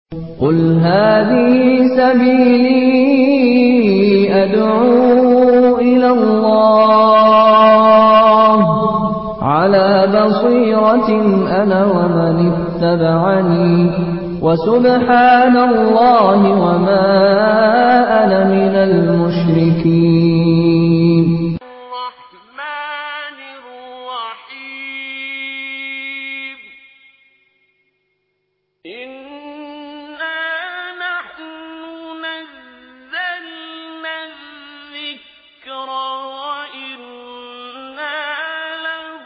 قل هذه سبيلي أدعو إلى الله على بصيرة أنا ومن اتبعني وسبحان الله وما أنا من المشركين الرحمن الرحيم إنا نحن نزلنا الذكر وإنا له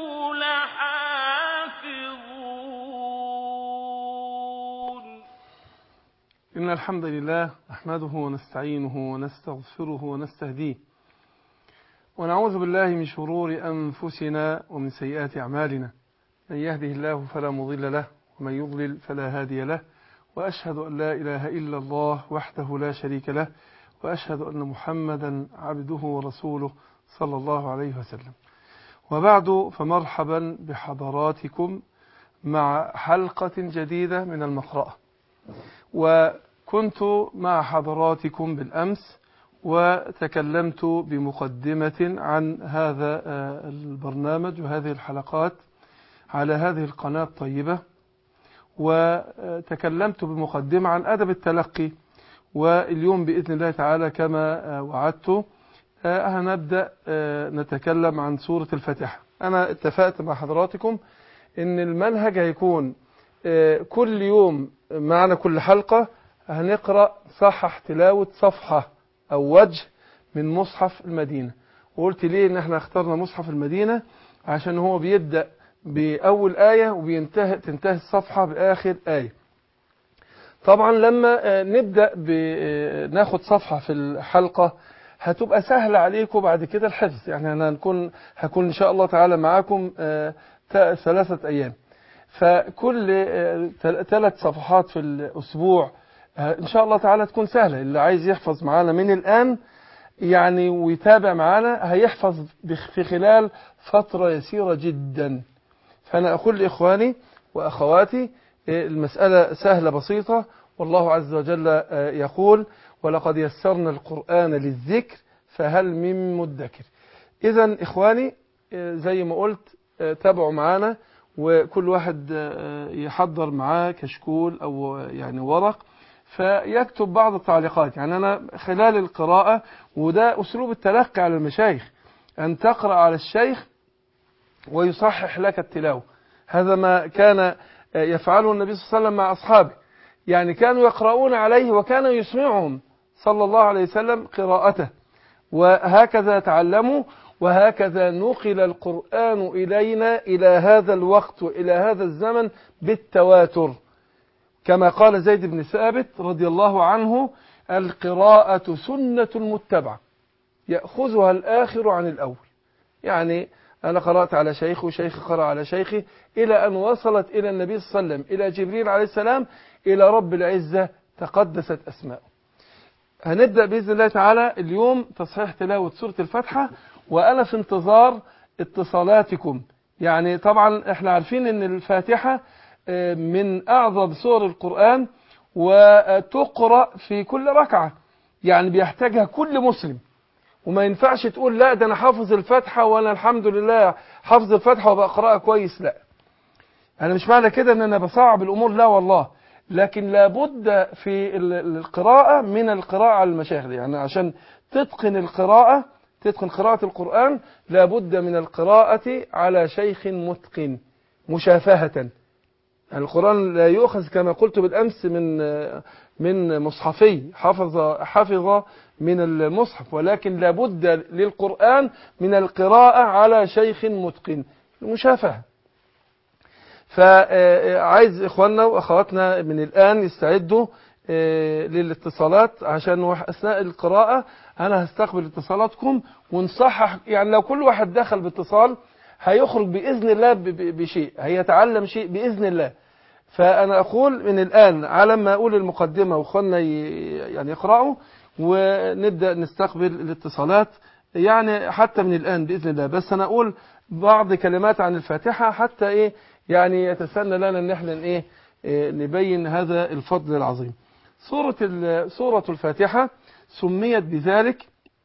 لحافظون إن الحمد لله نحمده ونستعينه ونستغفره ونستهديه ونعوذ بالله من شرور أنفسنا ومن سيئات أعمالنا من يهده الله فلا مضل له ومن يضلل فلا هادي له وأشهد أن لا إله إلا الله وحده لا شريك له وأشهد أن محمدا عبده ورسوله صلى الله عليه وسلم وبعد فمرحبا بحضراتكم مع حلقة جديدة من المقرأة وكنت مع حضراتكم بالأمس وتكلمت بمقدمة عن هذا البرنامج وهذه الحلقات على هذه القناة الطيبة وتكلمت بمقدمة عن أدب التلقي واليوم بإذن الله تعالى كما وعدت هنبدأ نتكلم عن سورة الفاتحة أنا اتفقت مع حضراتكم أن المنهج هيكون كل يوم معنا كل حلقة هنقرأ صحح تلاوة صفحة أو وجه من مصحف المدينة وقلت ليه ان احنا اخترنا مصحف المدينة عشان هو بيبدأ بأول آية وبينتهي تنتهي الصفحة بآخر آية طبعا لما نبدأ ناخد صفحة في الحلقة هتبقى سهلة عليكم بعد كده الحفظ يعني أنا هنكون هكون إن شاء الله تعالى معاكم ثلاثة أيام فكل ثلاث صفحات في الأسبوع إن شاء الله تعالى تكون سهلة اللي عايز يحفظ معانا من الآن يعني ويتابع معانا هيحفظ في خلال فترة يسيرة جدا فأنا أقول لإخواني وأخواتي المسألة سهلة بسيطة والله عز وجل يقول ولقد يسرنا القرآن للذكر فهل من مدكر إذا إخواني زي ما قلت تابعوا معانا وكل واحد يحضر معاه كشكول أو يعني ورق فيكتب بعض التعليقات يعني أنا خلال القراءة وده أسلوب التلقي على المشايخ أن تقرأ على الشيخ ويصحح لك التلاوة هذا ما كان يفعله النبي صلى الله عليه وسلم مع أصحابه يعني كانوا يقرؤون عليه وكان يسمعهم صلى الله عليه وسلم قراءته وهكذا تعلموا وهكذا نقل القرآن إلينا إلى هذا الوقت وإلى هذا الزمن بالتواتر كما قال زيد بن ثابت رضي الله عنه القراءة سنة متبعة يأخذها الآخر عن الأول يعني أنا قرأت على شيخ وشيخ قرأ على شيخي إلى أن وصلت إلى النبي صلى الله عليه وسلم إلى جبريل عليه السلام إلى رب العزة تقدست أسماؤه هنبدأ بإذن الله تعالى اليوم تصحيح تلاوة سورة الفاتحة وأنا في انتظار اتصالاتكم يعني طبعا احنا عارفين ان الفاتحة من أعظم سور القرآن وتقرأ في كل ركعة يعني بيحتاجها كل مسلم وما ينفعش تقول لا ده أنا حافظ الفاتحة وأنا الحمد لله حافظ الفاتحة وبقرأها كويس لا أنا مش معنى كده أن أنا بصعب الأمور لا والله لكن لابد في القراءة من القراءة على المشايخ يعني عشان تتقن القراءة تتقن قراءة القرآن لابد من القراءة على شيخ متقن مشافهة يعني القرآن لا يؤخذ كما قلت بالأمس من من مصحفي حفظ حفظ من المصحف ولكن لابد للقرآن من القراءة على شيخ متقن المشافهة فعايز إخواننا وأخواتنا من الآن يستعدوا للاتصالات عشان أثناء القراءة أنا هستقبل اتصالاتكم ونصحح يعني لو كل واحد دخل باتصال هيخرج بإذن الله بشيء هيتعلم شيء بإذن الله فأنا أقول من الآن على ما أقول المقدمة وأخواننا يعني يقرأوا ونبدأ نستقبل الاتصالات يعني حتى من الآن بإذن الله بس أنا أقول بعض كلمات عن الفاتحة حتى إيه يعني يتسنى لنا ان احنا ايه آه، نبين هذا الفضل العظيم سورة ال- سورة الفاتحة سميت بذلك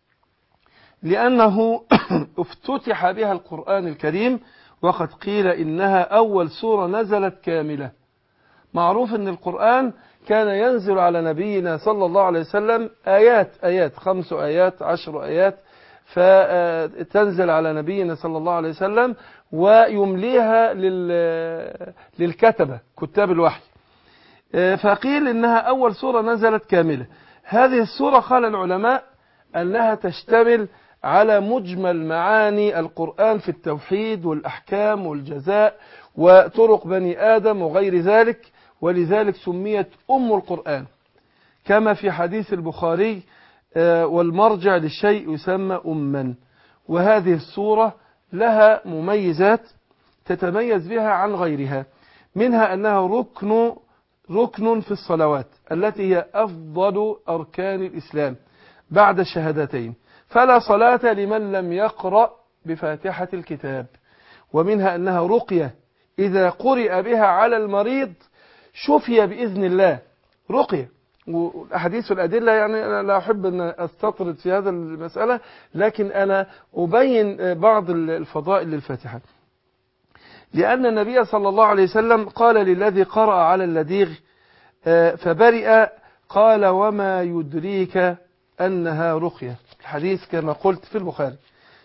لأنه افتتح بها القرآن الكريم وقد قيل إنها أول سورة نزلت كاملة معروف أن القرآن كان ينزل على نبينا صلى الله عليه وسلم آيات آيات خمس آيات عشر آيات فتنزل على نبينا صلى الله عليه وسلم ويمليها لل- للكتبة كتاب الوحي فقيل إنها أول سورة نزلت كاملة هذه السورة قال العلماء أنها تشتمل على مجمل معاني القرآن في التوحيد والأحكام والجزاء وطرق بني آدم وغير ذلك ولذلك سميت أم القرآن كما في حديث البخاري آه، والمرجع للشيء يسمى أما وهذه السورة لها مميزات تتميز بها عن غيرها منها أنها ركن ركن في الصلوات التي هي أفضل أركان الإسلام بعد الشهادتين فلا صلاة لمن لم يقرأ بفاتحة الكتاب ومنها أنها رقية إذا قرئ بها على المريض شفي بإذن الله رقية والأحاديث والأدلة يعني أنا لا أحب أن أستطرد في هذا المسألة لكن أنا أبين بعض الفضائل للفاتحة لأن النبي صلى الله عليه وسلم قال للذي قرأ على اللديغ آه، فبرئ قال وما يدريك أنها رقية الحديث كما قلت في البخاري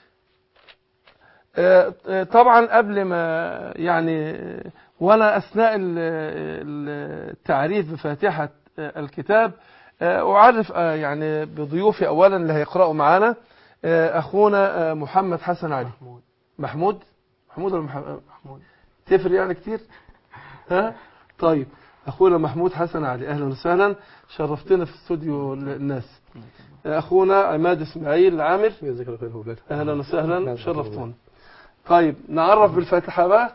آه، آه، طبعا قبل ما يعني آه، ولا أثناء ال- ال- التعريف بفاتحة آه، الكتاب آه، أعرف آه، يعني بضيوفي أولا اللي هيقرأوا معانا آه، أخونا آه، محمد حسن علي محمود محمود محمود ولا محمد محمود تفرق يعني كتير ها طيب اخونا محمود حسن علي اهلا وسهلا شرفتنا في استوديو الناس اخونا عماد اسماعيل العامر جزاك الله خير أولاد اهلا لا، وسهلا لا، شرفتونا طيب نعرف بالفاتحه بقى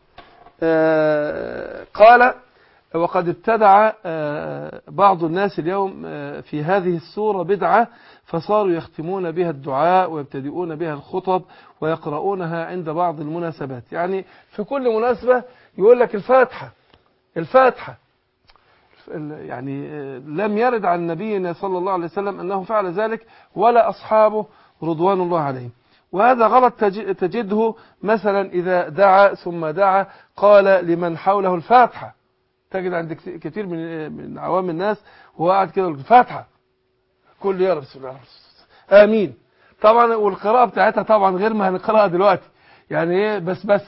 آه، قال وقد ابتدع آه، بعض الناس اليوم آه، في هذه السورة بدعة فصاروا يختمون بها الدعاء ويبتدئون بها الخطب ويقرؤونها عند بعض المناسبات يعني في كل مناسبة يقول لك الفاتحة الفاتحة ال- يعني آه، لم يرد عن نبينا صلى الله عليه وسلم أنه فعل ذلك ولا أصحابه رضوان الله عليهم وهذا غلط تج- تجده مثلا إذا دعا ثم دعا قال لمن حوله الفاتحة تجد عند كت- كثير من من عوام الناس وهو قاعد كده يقول الفاتحة كل يقرا بسم الله الرحمن الرحيم. آمين طبعا والقراءة بتاعتها طبعا غير ما هنقراها دلوقتي يعني ايه بس بس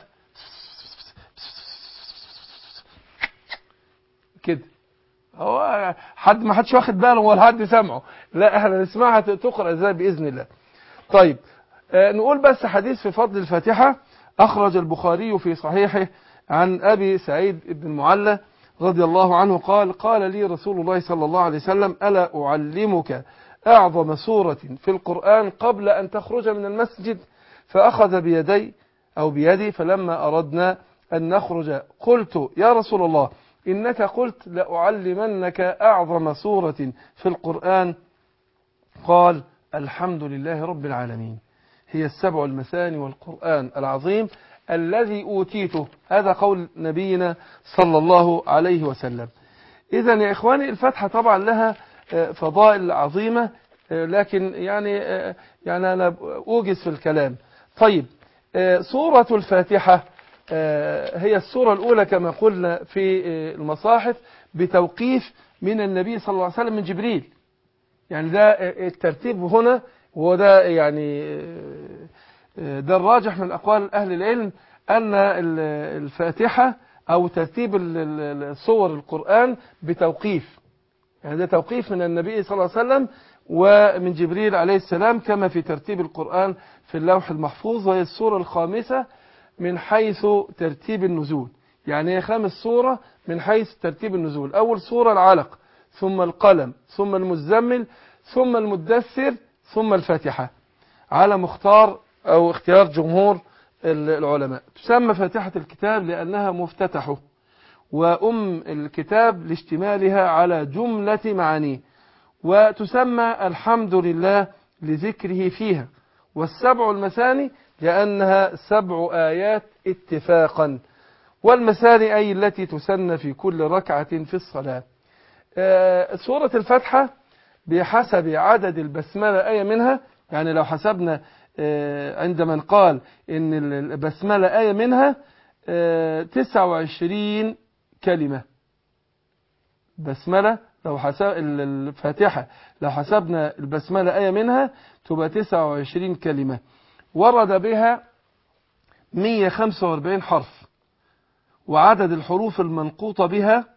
كده هو حد ما حدش واخد باله ولا حد سامعه لا احنا نسمعها تقرا ازاي باذن الله طيب آه، نقول بس حديث في فضل الفاتحة أخرج البخاري في صحيحه عن أبي سعيد بن المعلى رضي الله عنه قال قال لي رسول الله صلى الله عليه وسلم ألا أعلمك أعظم سورة في القرآن قبل أن تخرج من المسجد فأخذ بيدي أو بيدي فلما أردنا أن نخرج قلت يا رسول الله إنك قلت لأعلمنك أعظم سورة في القرآن قال الحمد لله رب العالمين هي السبع المثاني والقرآن العظيم الذي أوتيته هذا قول نبينا صلى الله عليه وسلم إذا يا إخواني الفتحة طبعا لها آه، فضائل عظيمة آه، لكن يعني آه، يعني أنا أوجز في الكلام طيب آه، سورة الفاتحة آه، هي السورة الأولى كما قلنا في آه، المصاحف بتوقيف من النبي صلى الله عليه وسلم من جبريل يعني ده الترتيب هنا وده يعني ده الراجح من أقوال أهل العلم أن الفاتحة أو ترتيب ال- ال- صور القرآن بتوقيف يعني ده توقيف من النبي صلى الله عليه وسلم ومن جبريل عليه السلام كما في ترتيب القرآن في اللوح المحفوظ وهي السورة الخامسة من حيث ترتيب النزول يعني هي خامس سورة من حيث ترتيب النزول أول سورة العلق ثم القلم ثم المزمل ثم المدثر ثم الفاتحة على مختار أو اختيار جمهور ال- العلماء تسمى فاتحة الكتاب لأنها مفتتحه وأم الكتاب لاشتمالها على جملة معانيه وتسمى الحمد لله لذكره فيها والسبع المثاني لأنها سبع آيات اتفاقا والمثاني أي التي تسن في كل ركعة في الصلاة آه، سورة الفاتحة بحسب عدد البسملة آية منها يعني لو حسبنا آه، عند من قال إن البسملة آية منها آه، 29 كلمة بسملة لو حسب الفاتحة لو حسبنا البسملة آية منها تبقى 29 كلمة ورد بها 145 حرف وعدد الحروف المنقوطة بها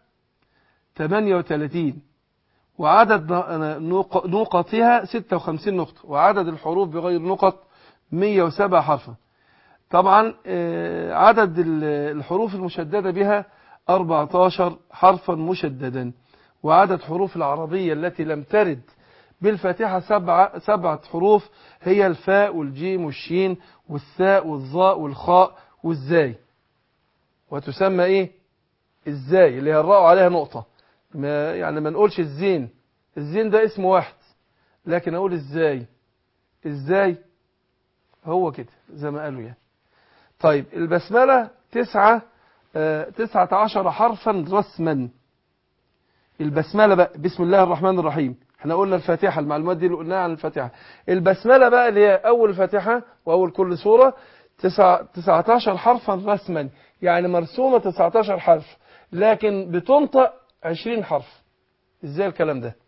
38 وعدد نق- نقطها 56 نقطة وعدد الحروف بغير نقط 107 حرفا طبعا آه، عدد ال- الحروف المشددة بها 14 حرفا مشددا وعدد حروف العربية التي لم ترد بالفاتحة سبعة, سبعة حروف هي الفاء والجيم والشين والثاء والظاء والخاء والزاي وتسمى ايه الزاي اللي هي الراء عليها نقطة ما يعني ما نقولش الزين الزين ده اسم واحد لكن اقول ازاي ازاي هو كده زي ما قالوا يعني طيب البسملة تسعة آه، تسعة عشر حرفا رسما البسملة بقى بسم الله الرحمن الرحيم احنا قلنا الفاتحة المعلومات دي اللي قلناها عن الفاتحة البسملة بقى اللي هي أول الفاتحة وأول كل سورة تسعة 19 حرفا رسما يعني مرسومة 19 حرف لكن بتنطق 20 حرف ازاي الكلام ده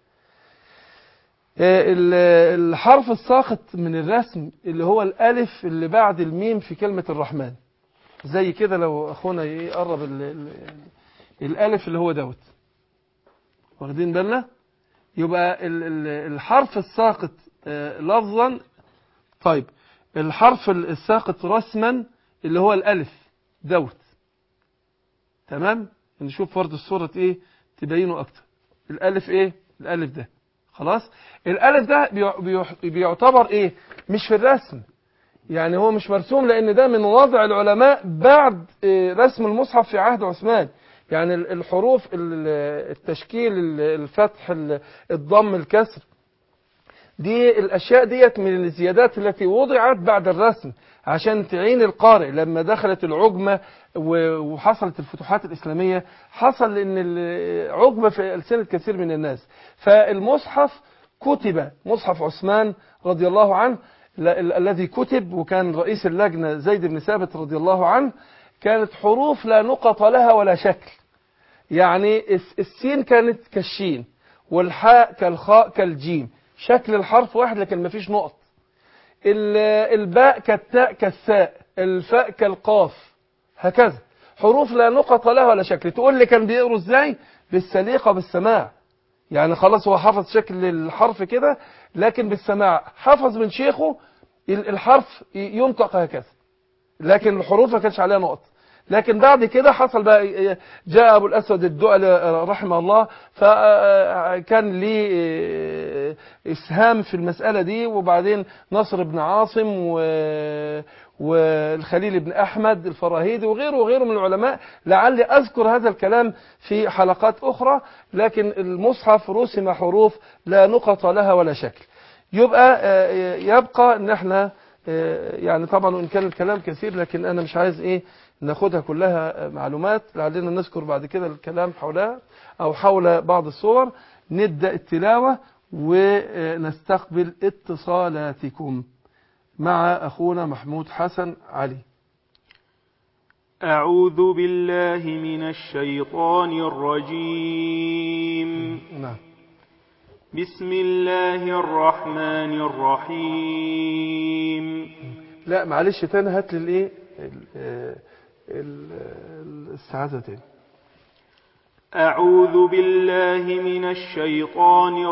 آه، ال- الحرف الساقط من الرسم اللي هو الألف اللي بعد الميم في كلمة الرحمن زي كده لو أخونا يقرب ال- ال- الألف اللي هو دوت واخدين بالنا يبقى ال- ال- الحرف الساقط آه، لفظا طيب الحرف ال- الساقط رسما اللي هو الألف دوت تمام نشوف فرض الصورة ايه تبينه اكتر الالف ايه الالف ده خلاص الالف ده بيع- بيع- بيعتبر ايه مش في الرسم يعني هو مش مرسوم لان ده من وضع العلماء بعد إيه، رسم المصحف في عهد عثمان يعني ال- الحروف ال- التشكيل ال- الفتح ال- الضم الكسر دي الأشياء ديت من الزيادات التي وضعت بعد الرسم عشان تعين القارئ لما دخلت العجمة و- وحصلت الفتوحات الإسلامية حصل إن العجمة في ألسنة كثير من الناس فالمصحف كتب مصحف عثمان رضي الله عنه ل- ال- الذي كتب وكان رئيس اللجنة زيد بن ثابت رضي الله عنه كانت حروف لا نقط لها ولا شكل يعني الس- السين كانت كالشين والحاء كالخاء كالجيم شكل الحرف واحد لكن مفيش نقط ال- الباء كالتاء كالثاء الفاء كالقاف هكذا حروف لا نقط لها ولا شكل تقول لي كان بيقروا ازاي بالسليقة بالسماع يعني خلاص هو حفظ شكل الحرف كده لكن بالسماع حفظ من شيخه ال- الحرف ي- ينطق هكذا لكن الحروف ما كانش عليها نقط لكن بعد كده حصل بقى جاء ابو الاسود الدؤلي رحمه الله فكان ليه اسهام في المساله دي وبعدين نصر بن عاصم و والخليل بن احمد الفراهيدي وغيره وغيره من العلماء لعلي اذكر هذا الكلام في حلقات اخرى لكن المصحف رسم حروف لا نقط لها ولا شكل يبقى آه، يبقى ان احنا آه، يعني طبعا وان كان الكلام كثير لكن انا مش عايز ايه ناخدها كلها آه، معلومات لعلنا نذكر بعد كده الكلام حولها او حول بعض الصور نبدا التلاوه ونستقبل اتصالاتكم مع اخونا محمود حسن علي أعوذ بالله من الشيطان الرجيم نعم بسم الله الرحمن الرحيم لا معلش تاني هات لي الايه ال- آه، ال- آه، السعاده تاني أعوذ بالله من الشيطان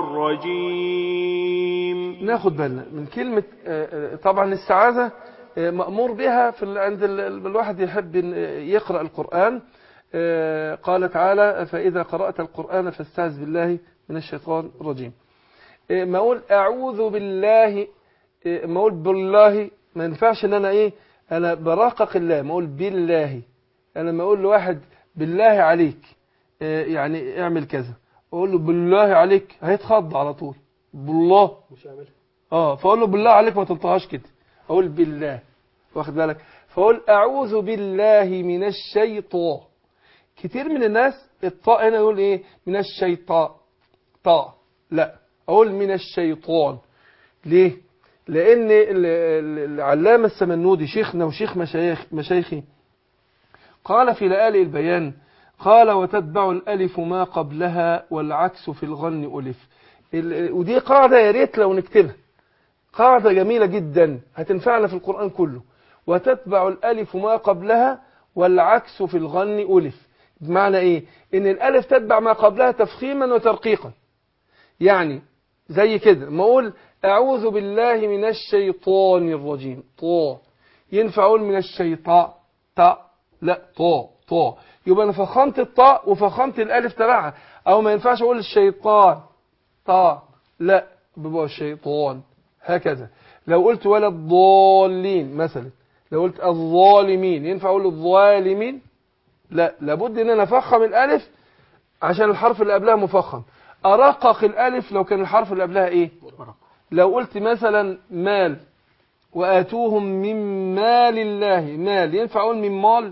الرجيم ناخد بالنا من كلمة آه، آه، طبعا السعادة آه، مأمور بها في ال- عند ال- ال- الواحد يحب إن يقرأ القرآن آه، قال تعالى فإذا قرأت القرآن فاستعذ بالله من الشيطان الرجيم آه، ما أقول أعوذ بالله آه، ما أقول بالله ما ينفعش إن أنا إيه أنا براقق الله ما أقول بالله أنا ما أقول لواحد بالله عليك آه، يعني اعمل كذا أقول له بالله عليك هيتخض على طول بالله اه فاقول له بالله عليك ما تنطقهاش كده اقول بالله واخد بالك فأقول أعوذ بالله من الشيطان كتير من الناس الطاء هنا يقول إيه من الشيطان طاء لا أقول من الشيطان ليه لأن ال- ال- العلامة السمنودي شيخنا وشيخ مشايخ مشايخي قال في لآلئ البيان قال وتتبع الألف ما قبلها والعكس في الغن ألف ال- ودي قاعدة يا ريت لو نكتبها قاعدة جميلة جدا هتنفعنا في القرآن كله وتتبع الألف ما قبلها والعكس في الغن ألف بمعنى إيه إن الألف تتبع ما قبلها تفخيما وترقيقا يعني زي كده ما أقول أعوذ بالله من الشيطان الرجيم طا ينفع أقول من الشيطان تا لا طا طا يبقى أنا فخمت الطاء وفخمت الألف تبعها أو ما ينفعش أقول الشيطان طا لا بيبقى الشيطان هكذا لو قلت ولا الضالين مثلا لو قلت الظالمين ينفع أقول الظالمين لا لابد ان انا افخم الالف عشان الحرف اللي قبلها مفخم ارقق الالف لو كان الحرف اللي قبلها ايه لو قلت مثلا مال واتوهم من مال الله مال ينفع اقول من مال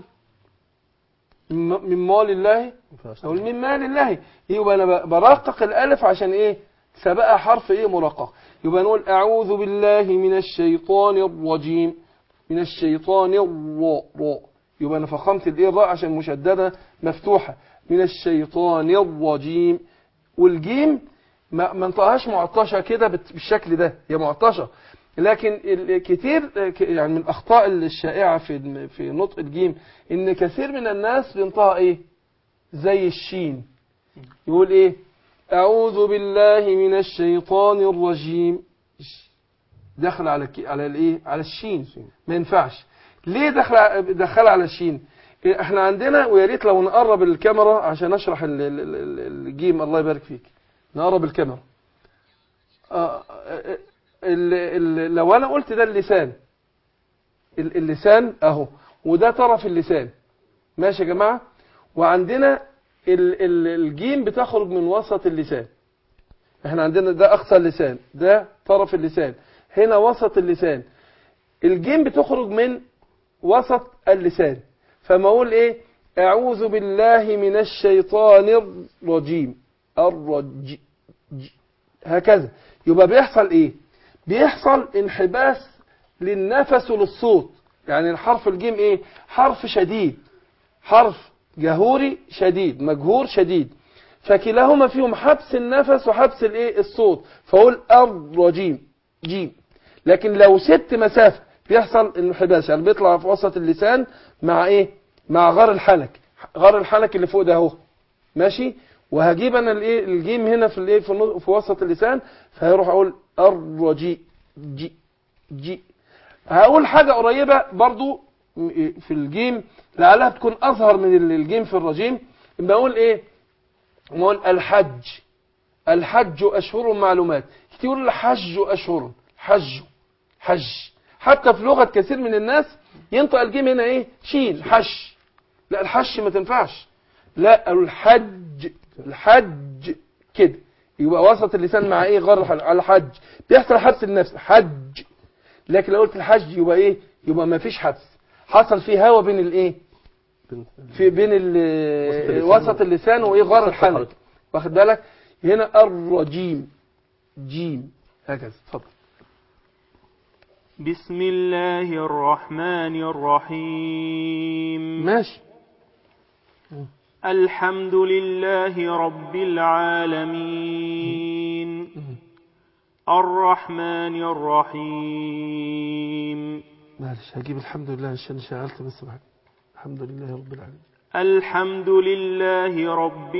من من مال الله اقول من مال الله يبقى انا ب- برقق الالف عشان ايه سبقها حرف ايه مرقق يبقى نقول اعوذ بالله من الشيطان الرجيم من الشيطان الراء راء يبقى انا فخمت الايه الراء عشان مشدده مفتوحه من الشيطان الرجيم والجيم ما ما انطقهاش معطشه كده بت- بالشكل ده هي معطشه لكن ال- كتير ك- يعني من الاخطاء الشائعه في الم- في نطق الجيم ان كثير من الناس بينطقها ايه زي الشين يقول ايه اعوذ بالله من الشيطان الرجيم دخل على الك- على الايه على الشين ما ينفعش ليه دخل دخل على الشين إيه، احنا عندنا ويا ريت لو نقرب الكاميرا عشان اشرح ال- ال- ال- الجيم الله يبارك فيك نقرب الكاميرا آه، آه، ال- ال- لو انا قلت ده اللسان ال- اللسان اهو وده طرف اللسان ماشي يا جماعه وعندنا ال- ال- الجيم بتخرج من وسط اللسان احنا عندنا ده اقصى اللسان ده طرف اللسان هنا وسط اللسان الجيم بتخرج من وسط اللسان فما اقول ايه اعوذ بالله من الشيطان الرجيم الرج ج- هكذا يبقى بيحصل ايه بيحصل انحباس للنفس وللصوت يعني الحرف الجيم ايه حرف شديد حرف جهوري شديد مجهور شديد فكلاهما فيهم حبس النفس وحبس الايه الصوت فاقول الرجيم جيم لكن لو سبت مسافه بيحصل انحباس يعني بيطلع في وسط اللسان مع ايه مع غار الحنك غار الحنك اللي فوق ده اهو ماشي وهجيب انا الايه الجيم هنا في الايه في, النص- في وسط اللسان فهيروح اقول الرجي جي جي هقول حاجه قريبه برضو م- في الجيم لعلها تكون اظهر من ال- الجيم في الرجيم يبقى اقول ايه نقول الحج الحج اشهر معلومات كتير يقول الحج اشهر حج حج حتى في لغه كثير من الناس ينطق الجيم هنا ايه شين حش لا الحش ما تنفعش لا الحج الحج كده يبقى وسط اللسان مع ايه غير الح- على الحج بيحصل حبس النفس حج لكن لو قلت الحج يبقى ايه يبقى ما فيش حبس حصل فيه هوا بين الايه في بين ال- وسط اللسان وايه غار الحنك واخد بالك هنا الرجيم جيم هكذا اتفضل بسم الله الرحمن الرحيم ماشي الحمد لله رب العالمين الرحمن الرحيم معلش هجيب الحمد لله عشان شغلت بس بعد الحمد لله رب العالمين الحمد لله رب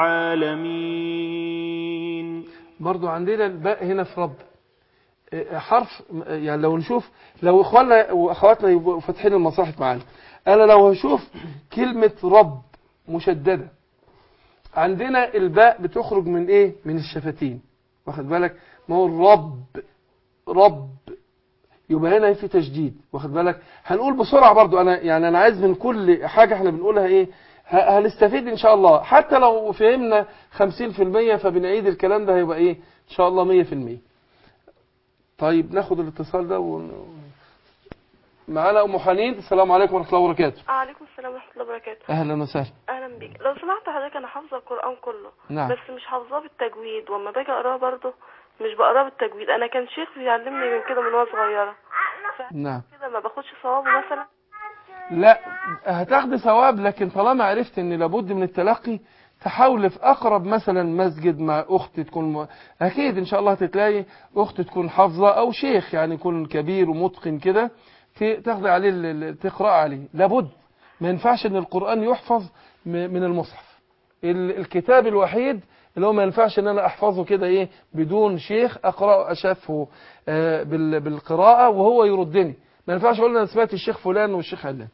العالمين برضو عندنا الباء هنا في رب إيه، حرف يعني لو نشوف لو اخواننا واخواتنا يبقوا فاتحين المصاحف معانا انا لو هشوف كلمة رب مشددة عندنا الباء بتخرج من ايه من الشفتين واخد بالك ما هو الرب رب يبقى هنا في تشديد واخد بالك هنقول بسرعة برضو انا يعني انا عايز من كل حاجة احنا بنقولها ايه ه- هنستفيد ان شاء الله حتى لو فهمنا 50% فبنعيد الكلام ده هيبقى ايه ان شاء الله 100% طيب ناخد الاتصال ده ون... معانا ام حنين السلام عليكم ورحمه الله وبركاته عليكم السلام ورحمة الله وبركاته اهلا وسهلا أهلا بيك لو سمحت حضرتك أنا حافظة القرآن كله نعم. بس مش حافظاه بالتجويد وأما باجي أقراه برضه مش بقراه بالتجويد أنا كان شيخ بيعلمني من كده من وأنا صغيرة نعم كده ما باخدش ثوابه مثلا لا هتاخد ثواب لكن طالما عرفت ان لابد من التلقي تحاول في اقرب مثلا مسجد مع اخت تكون م... اكيد ان شاء الله هتتلاقي اخت تكون حافظه او شيخ يعني يكون كبير ومتقن كده ت- تاخدي عليه ال- ال- تقرا عليه لابد ما ينفعش ان القران يحفظ م- من المصحف ال- الكتاب الوحيد اللي هو ما ينفعش ان انا احفظه كده ايه بدون شيخ اقراه اشافه آه، بال- بالقراءه وهو يردني ما ينفعش اقول انا سمعت الشيخ فلان والشيخ علان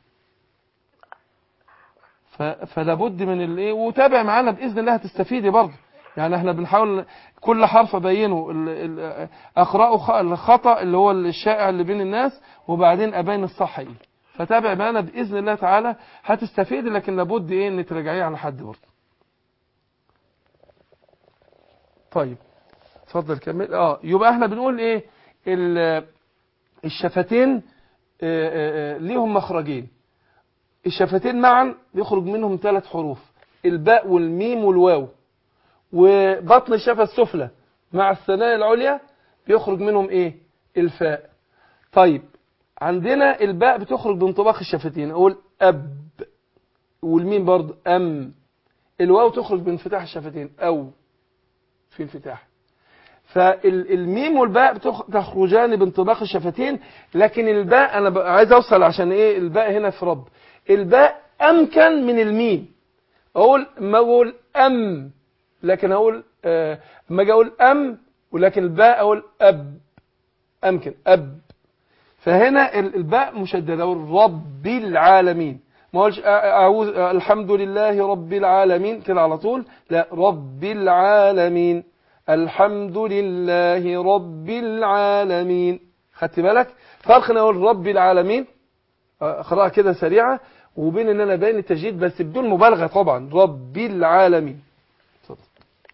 ف- فلا بد من الايه وتابع معانا باذن الله هتستفيدي برضه يعني احنا بنحاول كل حرف ابينه ال- ال- اقراه خ- الخطا اللي هو الشائع اللي بين الناس وبعدين ابين الصح ايه فتابع معانا باذن الله تعالى هتستفيدي لكن لابد ايه ان تراجعيه على حد برضه طيب اتفضل كمل اه يبقى احنا بنقول ايه ال- الشفتين آه، آه، آه، ليهم مخرجين الشفتين معا بيخرج منهم ثلاث حروف الباء والميم والواو وبطن الشفة السفلى مع الثنايا العليا بيخرج منهم ايه الفاء طيب عندنا الباء بتخرج بانطباق الشفتين اقول اب والميم برضه ام الواو تخرج بانفتاح الشفتين او في انفتاح فالميم والباء بتخ- تخرجان بانطباق الشفتين لكن الباء انا ب- عايز اوصل عشان ايه الباء هنا في رب الباء امكن من الميم اقول ما اقول ام لكن اقول آه، اما اجي اقول ام ولكن الباء اقول اب امكن اب فهنا ال- الباء مشدده اقول رب العالمين ما اقولش أ- اعوذ الحمد لله رب العالمين كده على طول لا رب العالمين الحمد لله رب العالمين خدت بالك فرق ان اقول رب العالمين اقراها كده سريعه وبين ان انا باين التجديد بس بدون مبالغه طبعا رب العالمين اتفضل.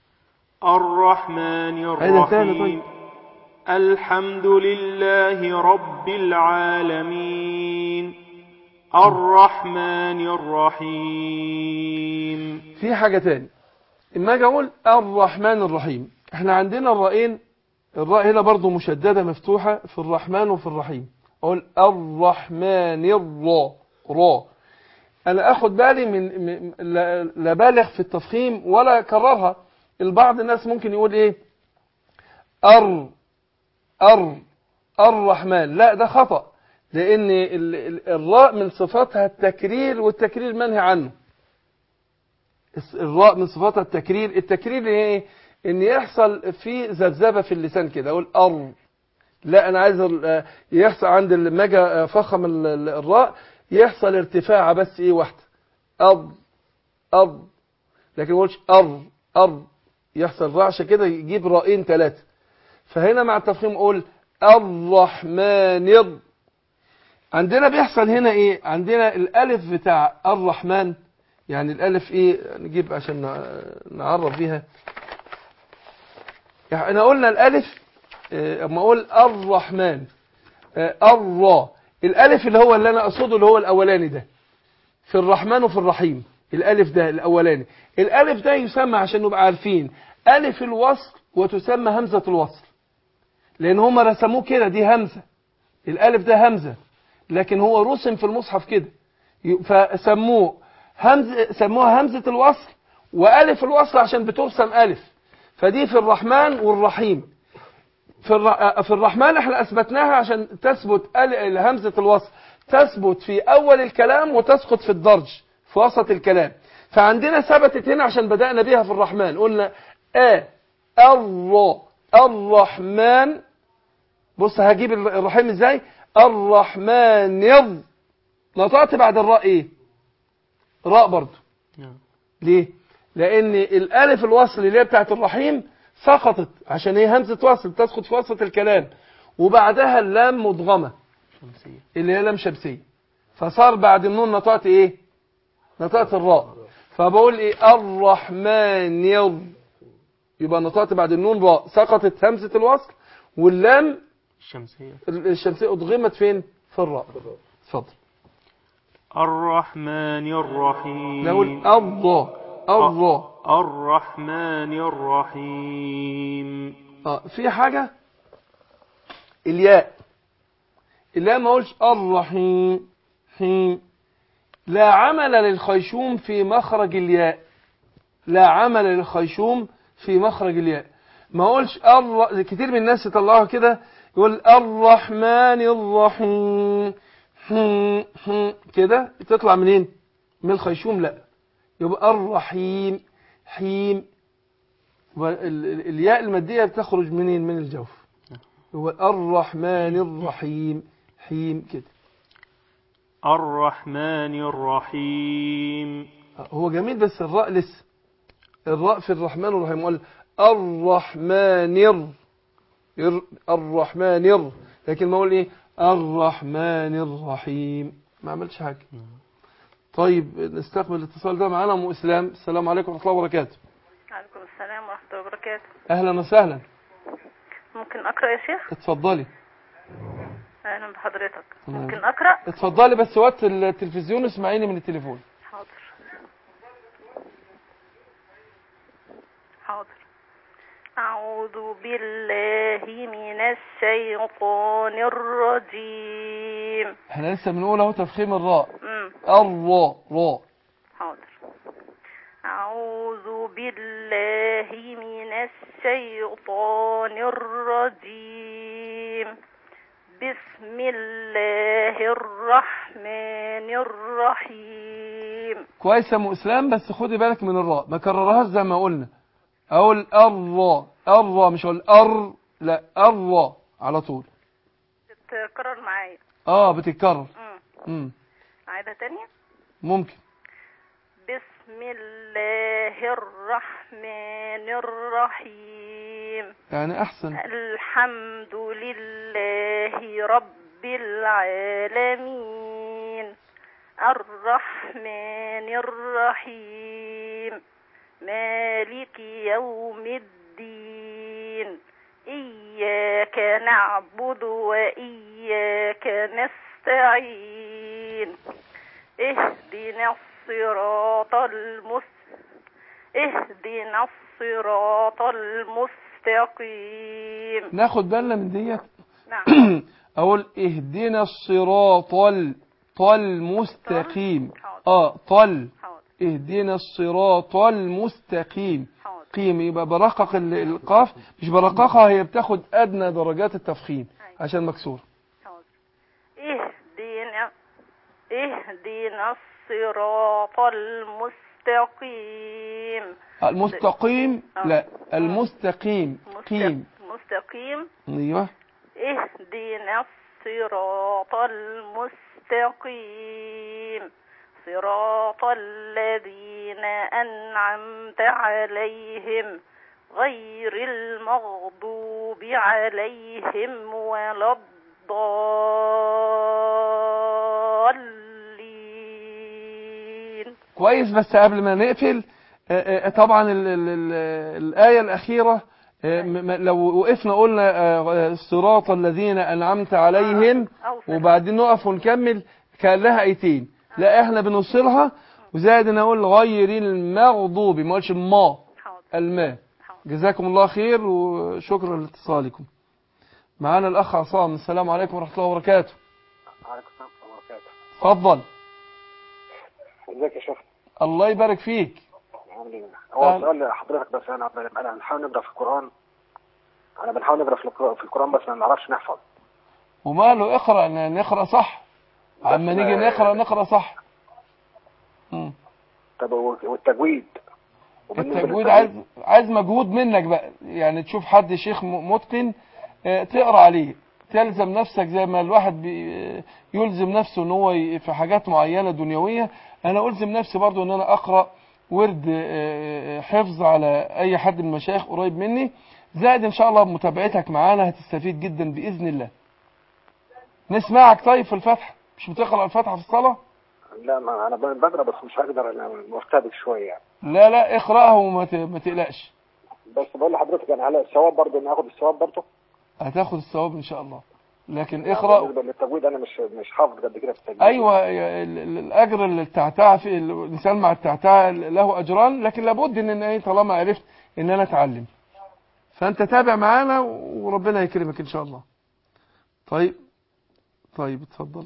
الرحمن عيدها تاني الرحيم طيب. الحمد لله رب العالمين الرحمن الرحيم في حاجه تاني اما اجي اقول الرحمن الرحيم احنا عندنا الرائين الراء هنا برضو مشدده مفتوحه في الرحمن وفي الرحيم اقول الرحمن الرا را انا اخد بالي من من- لا لا بالغ في التفخيم ولا اكررها البعض الناس ممكن يقول ايه ار ار الرحمن لا ده خطأ لان ال- ال- الراء من صفاتها التكرير والتكرير منهي عنه الس- الراء من صفاتها التكرير التكرير ايه ان يحصل في ذبذبه في اللسان كده اقول ار لا انا عايز ال- يحصل عند لما اجي افخم ال- ال- الراء يحصل ارتفاع بس ايه واحده ار ار لكن ما اقولش ار ار يحصل رعشه كده يجيب رائين ثلاثه فهنا مع التفخيم اقول الرحمن الر- عندنا بيحصل هنا ايه عندنا الالف بتاع الرحمن يعني الالف ايه نجيب عشان نع- نعرف بيها يعني احنا قلنا الالف آه، اما اقول الرحمن آه، الرا الالف اللي هو اللي انا اقصده اللي هو الاولاني ده في الرحمن وفي الرحيم الالف ده الاولاني الالف ده يسمى عشان نبقى عارفين الف الوصل وتسمى همزه الوصل لان هم رسموه كده دي همزه الالف ده همزه لكن هو رسم في المصحف كده ي- فسموه همزه سموها همزه الوصل والف الوصل عشان بترسم الف فدي في الرحمن والرحيم في الر- في الرحمن احنا اثبتناها عشان تثبت ال- همزه الوصل تثبت في اول الكلام وتسقط في الدرج في وسط الكلام فعندنا ثبتت هنا عشان بدانا بيها في الرحمن قلنا ا الر الرحمن بص هجيب الر- الرحيم ازاي الرحمن الر نطقت بعد الراء ايه راء برضو ليه لان الالف الوصل اللي هي بتاعت الرحيم سقطت عشان هي همزه وصل تسقط في وسط الكلام وبعدها اللام مدغمه شمسية اللي هي لام شمسيه فصار بعد النون نطقت ايه نطقت الراء فبقول ايه الرحمن ير يبقى نطقت بعد النون راء سقطت همزه الوصل واللام الشمسية الشمسيه ادغمت فين في الراء اتفضل الرحمن الرحيم نقول الله الله الرحمن الرحيم اه في حاجة الياء الياء ما اقولش الرحيم حين لا عمل للخيشوم في مخرج الياء لا عمل للخيشوم في مخرج الياء ما اقولش الر... كتير من الناس يطلعوها كده يقول الرحمن الرحيم حين حين كده تطلع منين من الخيشوم لا يبقى الرحيم حيم وال- ال- الياء المادية بتخرج منين من الجوف هو الرحمن الرحيم حيم كده الرحمن الرحيم هو جميل بس الراء لسه الراء في الرحمن الرحيم قال الرحمن الر- الر- الرحمن الر. لكن ما اقول ايه الرحمن الرحيم ما عملش حاجة طيب نستقبل الاتصال ده معانا ام اسلام السلام عليكم ورحمه الله وبركاته عليكم السلام ورحمة الله وبركاته اهلا وسهلا ممكن أقرأ يا شيخ اتفضلي أهلا بحضرتك تمام. ممكن أقرأ اتفضلي بس وقت التلفزيون اسمعيني من التليفون حاضر حاضر أعوذ بالله من الشيطان الرجيم احنا لسه بنقول اهو تفخيم الراء مم. الراء راء حاضر أعوذ بالله من الشيطان الرجيم بسم الله الرحمن الرحيم كويس يا ام اسلام بس خدي بالك من الراء ما كررهاش زي ما قلنا اقول الراء الراء مش اقول ار لا الراء على طول تكرر معايا اه بتتكرر مم. امم عايدة تانية ممكن بسم الله الرحمن الرحيم يعني احسن الحمد لله رب العالمين الرحمن الرحيم مالك يوم الدين إياك نعبد وإياك نستعين اهدنا الصراط المس اهدنا الصراط المستقيم ناخد بالنا من ديت نعم اقول اهدنا الصراط ال طل مستقيم حاضر. اه طل حاضر اهدنا الصراط المستقيم حاضر قيم يبقى برقق ال- القاف مش برققها هي بتاخد ادنى درجات التفخيم أيوة. عشان مكسور حاضر اهدنا اهدنا الصراط المستقيم المستقيم آه. لا المستقيم مست- قيم مستقيم ايوه اهدنا الصراط المستقيم صراط الذين أنعمت عليهم غير المغضوب عليهم ولا الضالين كويس بس قبل ما نقفل آه، آه، طبعا ال ال ال الآية الأخيرة آه، م- م- لو وقفنا قلنا آه، الصراط الذين أنعمت عليهم أو صراط. وبعدين نقف ونكمل كان لها آيتين لا احنا بنوصلها وزائد نقول غير المغضوب ما قلش ما حاضر الماء حاضر جزاكم الله خير وشكرا لاتصالكم معانا الأخ عصام السلام عليكم ورحمة الله وبركاته عليكم السلام ورحمة الله وبركاته اتفضل ازيك يا شيخ الله يبارك فيك الحمد لله هو أهلا. سؤال لحضرتك بس انا انا بنحاول نقرا في القران انا بنحاول نقرا في القرآن- في القران بس ما نعرفش نحفظ وماله اقرأ ن- نقرأ صح عما نيجي نقرأ نقرأ صح مم. طب و- والتجويد وبالنسبة التجويد للتجويد، عايز عايز مجهود منك بقى يعني تشوف حد شيخ م- متقن آه، تقرا عليه تلزم نفسك زي ما الواحد بي- يلزم نفسه ان هو ي- في حاجات معينه دنيويه انا الزم نفسي برضو ان انا اقرا ورد آه، حفظ على اي حد من المشايخ قريب مني زائد ان شاء الله بمتابعتك معانا هتستفيد جدا باذن الله نسمعك طيب في الفتح مش بتقرا الفتحه في الصلاه لا ما انا ب- بقرا بس مش هقدر انا مرتبك شويه يعني لا لا اقراها وما ت- ما تقلقش بس بقول لحضرتك انا على الثواب برضه ان اخد الثواب برضه هتاخد الثواب ان شاء الله لكن اقرأ بالنسبه للتجويد انا مش مش حافظ قد كده في التجويد ايوه ال- ال- الاجر اللي التعتعه في الانسان مع التعتعه له اجران لكن لابد ان انا ايه طالما عرفت ان انا اتعلم فانت تابع معانا وربنا يكرمك ان شاء الله طيب طيب اتفضل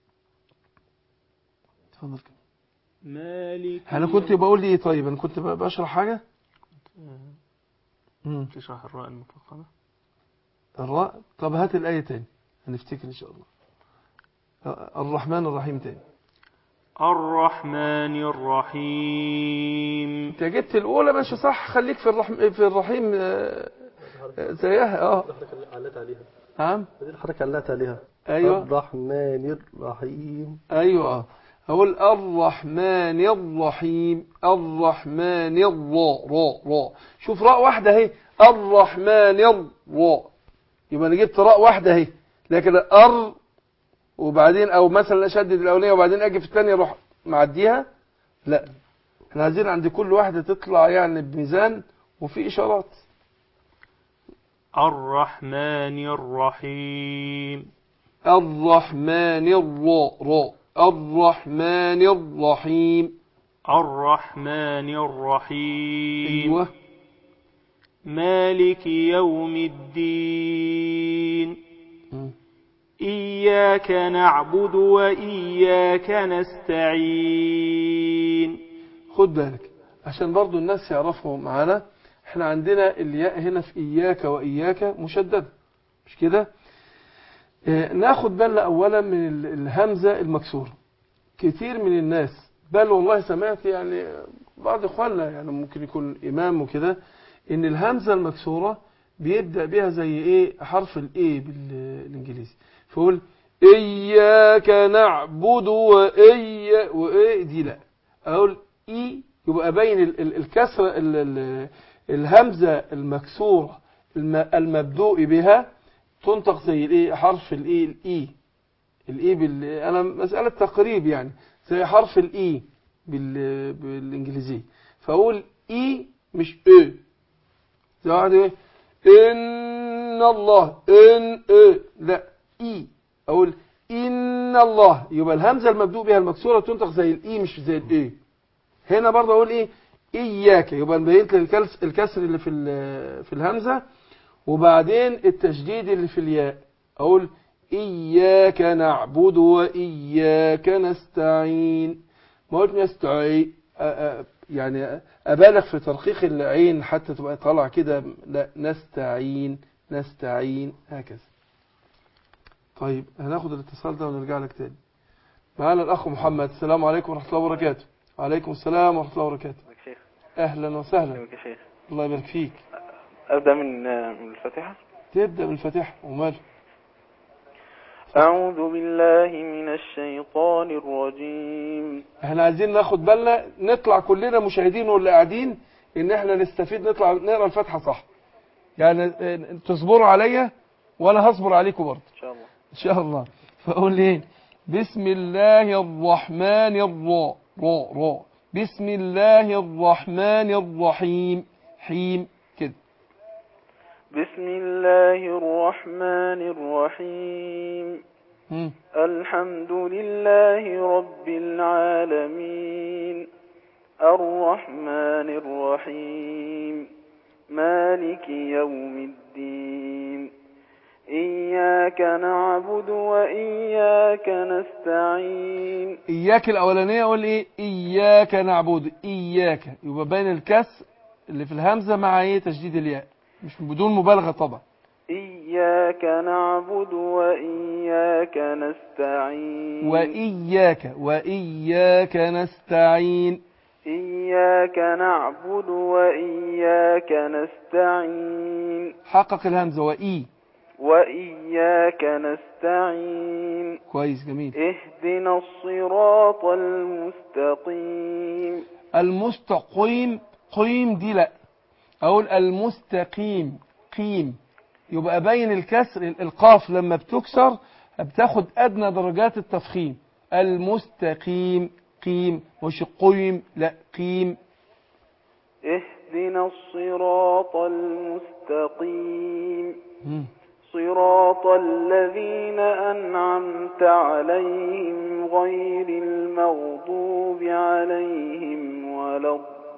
اتفضل كده مالك انا كنت بقول لي ايه طيب انا كنت ب- بشرح حاجه امم تشرح الراء المفخمة الراء طب هات الايه تاني هنفتكر ان شاء الله الرحمن الرحيم تاني الرحمن الرحيم انت جبت الاولى ماشي صح خليك في الرحم في الرحيم آه، آه، زيها اه علت عليها نعم هذه الحركة علت عليها ايوه الرحمن الرحيم ايوه آه. اقول الرحمن الرحيم الرحمن الراء راء راء شوف راء واحده اهي الرحمن الراء يبقى انا جبت راء واحده اهي لكن ار وبعدين او مثلا اشدد الاولانيه وبعدين اجي في الثانيه اروح معديها لا احنا عايزين عند كل واحده تطلع يعني بميزان وفي اشارات الرحمن الرحيم الرحمن الراء راء الرحمن الرحيم الرحمن الرحيم ايوه مالك يوم الدين مم. إياك نعبد وإياك نستعين خد بالك عشان برضو الناس يعرفوا معانا احنا عندنا الياء هنا في إياك وإياك مشددة مش كده اه ناخد بالنا أولا من ال- الهمزة المكسورة كتير من الناس بل والله سمعت يعني بعض إخواننا يعني ممكن يكون إمام وكده إن الهمزة المكسورة بيبدأ بها زي إيه حرف الإيه بالإنجليزي فيقول إياك نعبد وإيا وإيه دي لا أقول إي يبقى باين ال- ال- الكسر ال- ال- الهمزة المكسورة الم- المبدوء بها تنطق زي الايه حرف الايه الاي الاي بال انا مسألة تقريب يعني زي حرف الاي بال... بالانجليزي فاقول اي مش او زي واحد ايه ان الله ان ايه لا اي اقول ان الله يبقى الهمزة المبدوء بها المكسورة تنطق زي الاي مش زي الايه هنا برضه اقول ايه اياك يبقى بينت لي الكلس- الكسر اللي في ال- في الهمزه وبعدين التشديد اللي في الياء اقول اياك نعبد واياك نستعين ما قلت نستعين أ- أ- يعني ابالغ في ترقيق العين حتى تبقى طالع كده لا نستعين نستعين هكذا طيب هناخد الاتصال ده ونرجع لك تاني معانا الاخ محمد السلام عليكم ورحمه الله وبركاته وعليكم السلام ورحمه الله وبركاته شيخ اهلا وسهلا يا شيخ الله يبارك فيك أبدأ من من الفاتحة تبدا بالفاتحه ومال أعوذ بالله من الشيطان الرجيم احنا عايزين ناخد بالنا نطلع كلنا مشاهدين واللي قاعدين ان احنا نستفيد نطلع نقرا الفاتحه صح يعني اه، تصبروا عليا وانا هصبر عليكم برضه إن شاء الله ان شاء الله فاقول ايه بسم الله الرحمن الرا را را بسم الله الرحمن الرحيم حيم كده بسم الله الرحمن الرحيم مم. الحمد لله رب العالمين الرحمن الرحيم مالك يوم الدين إياك نعبد وإياك نستعين إياك الأولانية أقول إيه إياك نعبد إياك يبقى بين الكسر اللي في الهمزة مع إيه تشديد الياء مش بدون مبالغة طبعا إياك نعبد وإياك نستعين وإياك وإياك نستعين إياك نعبد وإياك نستعين حقق الهمزة وإي وإياك نستعين كويس جميل اهدنا الصراط المستقيم المستقيم قيم دي لا أقول المستقيم قيم يبقى بين الكسر القاف لما بتكسر بتاخد أدنى درجات التفخيم المستقيم قيم مش قيم لا قيم اهدنا الصراط المستقيم مم. صراط صراط الذين أنعمت عليهم غير المغضوب عليهم ولا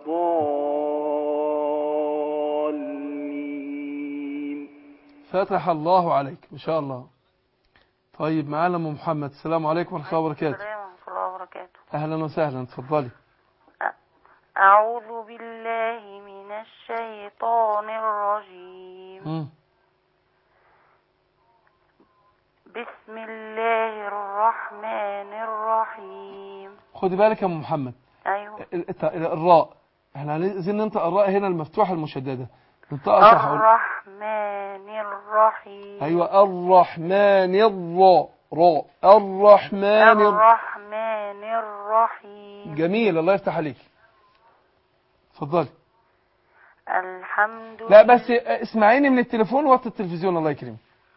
الضالين فتح الله عليك ما شاء الله طيب معانا ام محمد السلام عليكم ورحمه الله وبركاته السلام ورحمة الله وبركاته اهلا وسهلا اتفضلي أعوذ بالله من الشيطان الرجيم مم. بسم الله الرحمن الرحيم خدي بالك يا ام محمد أيوه ال- الت- الراء احنا عايزين ننطق الراء هنا المفتوحه المشدده ننطقها صح أقول- الرحمن الرحيم ايوه الرحمن الراء راء الرحمن الر- الرحمن الرحيم جميل الله يفتح عليك اتفضلي الحمد لا بس اسمعيني من التليفون وقت التلفزيون الله يكرمك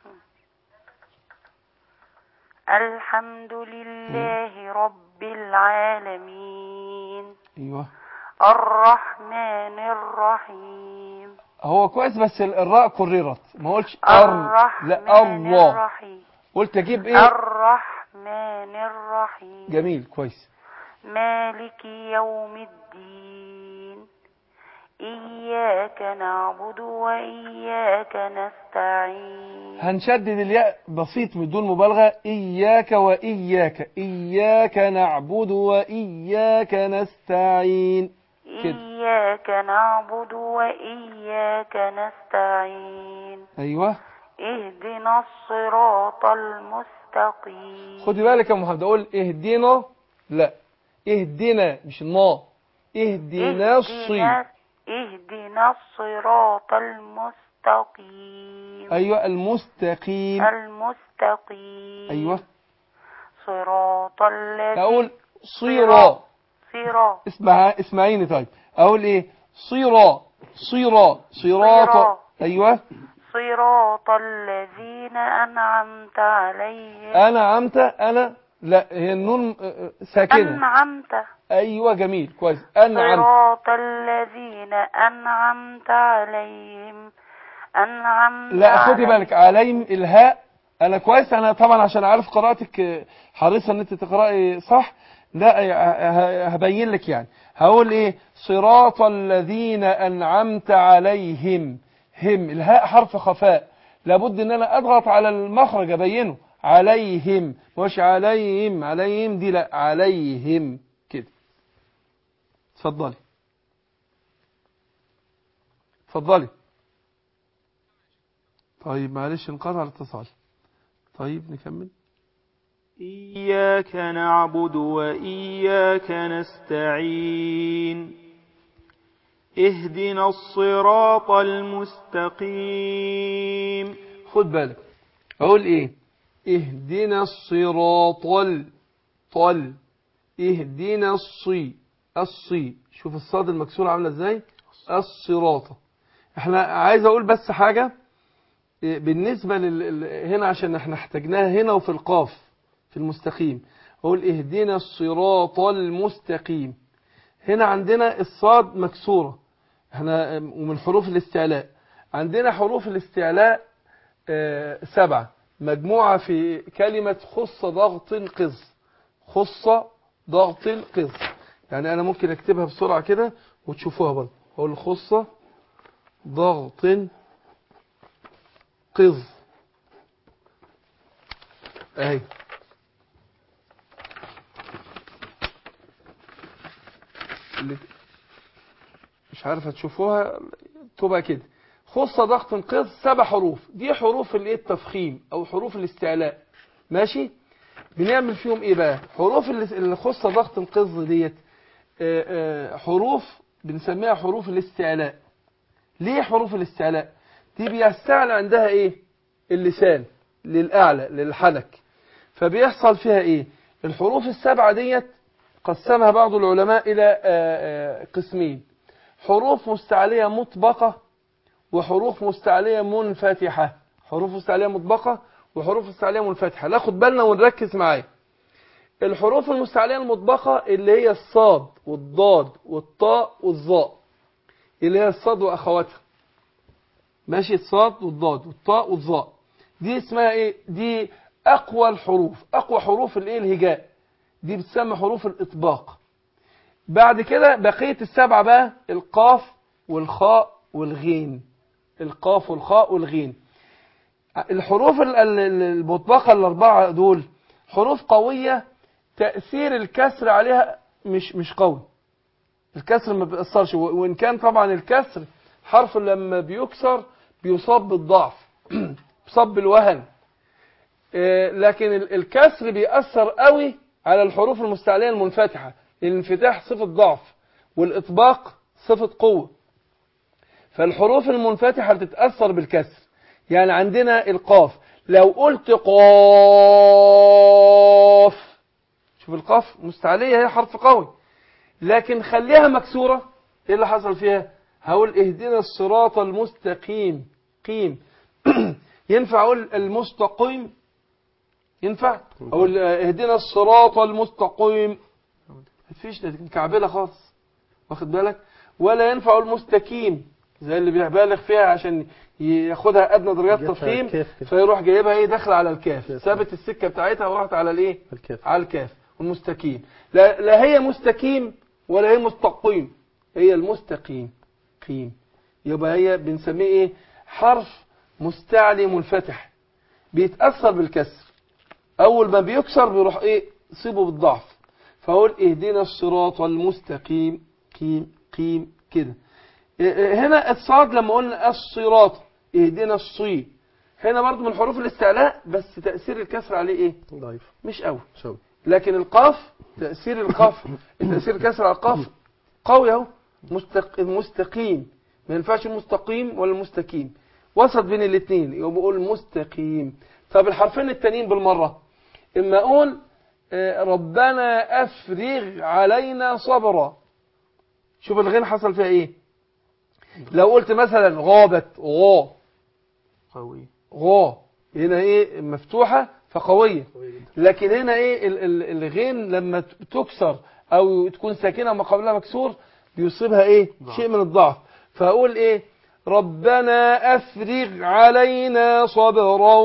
الحمد لله رب العالمين ايوه الرحمن الرحيم هو كويس بس ال- الراء كررت ما قلتش ار لا الرحمن الله الرحيم قلت اجيب ايه الرحمن الرحيم جميل كويس مالك يوم الدين إياك نعبد وإياك نستعين هنشدد الياء بسيط من دون مبالغة إياك وإياك إياك نعبد وإياك نستعين كده إياك نعبد وإياك نستعين أيوة اهدنا الصراط المستقيم خدي بالك يا محمد أقول اهدنا لا اهدنا مش النا اهدنا الصي اهدنا اهدنا الصراط المستقيم أيوة المستقيم المستقيم أيوة صراط الذي أقول صيرا صراط اسمع اسمعيني طيب أقول إيه صيرا صيرا صراط صراط. أيوة صراط الذين أنعمت عليهم أنا عمت أنا لا هي النون آه، آه، ساكنة أنعمت أيوة جميل كويس أنعمت صراط الذين أنعمت عليهم أنعمت لا خدي عليهم. بالك عليهم الهاء انا كويس انا طبعا عشان عارف قراءتك آه، حريصه ان انت تقراي صح لا آه، ه- هبين لك يعني هقول ايه صراط الذين انعمت عليهم هم الهاء حرف خفاء لابد ان انا اضغط على المخرج ابينه عليهم مش عليهم عليهم دي لا عليهم كده اتفضلي اتفضلي طيب معلش انقطع الاتصال طيب نكمل إياك نعبد وإياك نستعين اهدنا الصراط المستقيم خد بالك اقول ايه اهدنا الصراط ال طل اهدنا الصي الصي شوف الصاد المكسوره عامله ازاي الصراط احنا عايز اقول بس حاجه إيه، بالنسبه لل... ال- هنا عشان احنا احتاجناها هنا وفي القاف في المستقيم اقول اهدنا الصراط المستقيم هنا عندنا الصاد مكسوره احنا ومن حروف الاستعلاء عندنا حروف الاستعلاء آه، سبعة مجموعة في كلمة خص ضغط قز خص ضغط قز يعني أنا ممكن أكتبها بسرعة كده وتشوفوها برضه أقول خص ضغط قز أهي اللي مش عارف هتشوفوها تبقى كده خص ضغط قز سبع حروف دي حروف الايه التفخيم او حروف الاستعلاء ماشي بنعمل فيهم ايه بقى حروف اللي اللي خص ضغط قز ديت آه، آه، حروف بنسميها حروف الاستعلاء ليه حروف الاستعلاء دي بيستعلى عندها ايه اللسان للاعلى للحنك فبيحصل فيها ايه الحروف السبعه ديت قسمها بعض العلماء الى آه، آه، قسمين حروف مستعليه مطبقه وحروف مستعلية منفتحة حروف مستعلية مطبقة وحروف مستعلية منفتحة ناخد بالنا ونركز معايا الحروف المستعلية المطبقة اللي هي الصاد والضاد والطاء والظاء اللي هي الصاد وأخواتها ماشي الصاد والضاد والطاء والظاء دي اسمها ايه دي اقوى الحروف اقوى حروف الايه الهجاء دي بتسمى حروف الاطباق بعد كده بقية السبعة بقى القاف والخاء والغين القاف والخاء والغين الحروف ال- ال- ال- المطبقة الأربعة دول حروف قوية تأثير الكسر عليها مش مش قوي الكسر ما بيأثرش و- وإن كان طبعا الكسر حرف لما بيكسر بيصاب بالضعف بيصاب بالوهن آه، لكن ال- الكسر بيأثر قوي على الحروف المستعلية المنفتحة الانفتاح صفة ضعف والإطباق صفة قوة فالحروف المنفتحة بتتأثر بالكسر يعني عندنا القاف لو قلت قاف شوف القاف مستعلية هي حرف قوي لكن خليها مكسورة ايه اللي حصل فيها هقول اهدنا الصراط المستقيم قيم ينفع اقول المستقيم ينفع اقول اهدنا الصراط المستقيم مفيش ده مكعبله خالص واخد بالك ولا ينفع اقول مستقيم زي اللي بيبالغ فيها عشان ياخدها ادنى درجات جت على تفخيم الكاف كده. فيروح جايبها ايه داخله على الكاف يا ثابت السكه بتاعتها وراحت على الايه الكاف على الكاف والمستقيم لا, لا هي مستقيم ولا هي مستقيم هي المستقيم قيم يبقى هي بنسميه ايه حرف مستعلي منفتح بيتأثر بالكسر اول ما بيكسر بيروح ايه يصيبه بالضعف فاقول اهدنا الصراط المستقيم قيم قيم كده إيه إيه هنا الصاد لما قلنا الصراط اهدنا الصي هنا برضو من حروف الاستعلاء بس تأثير الكسر عليه ايه ضعيف مش قوي شو لكن القاف تأثير القاف تأثير الكسر على القاف قوي اهو مستق... مستقيم ما ينفعش المستقيم ولا المستقيم وسط بين الاثنين يبقى بقول مستقيم طب الحرفين التانيين بالمرة اما اقول آه، ربنا افرغ علينا صبرا شوف الغين حصل فيها ايه لو قلت مثلا غابت غا قوي غا هنا ايه مفتوحة فقوية لكن هنا ايه ال- ال- الغين لما ت- تكسر او تكون ساكنة ما قبلها مكسور بيصيبها ايه ضعف. شيء من الضعف فاقول ايه ربنا افرغ علينا صبرا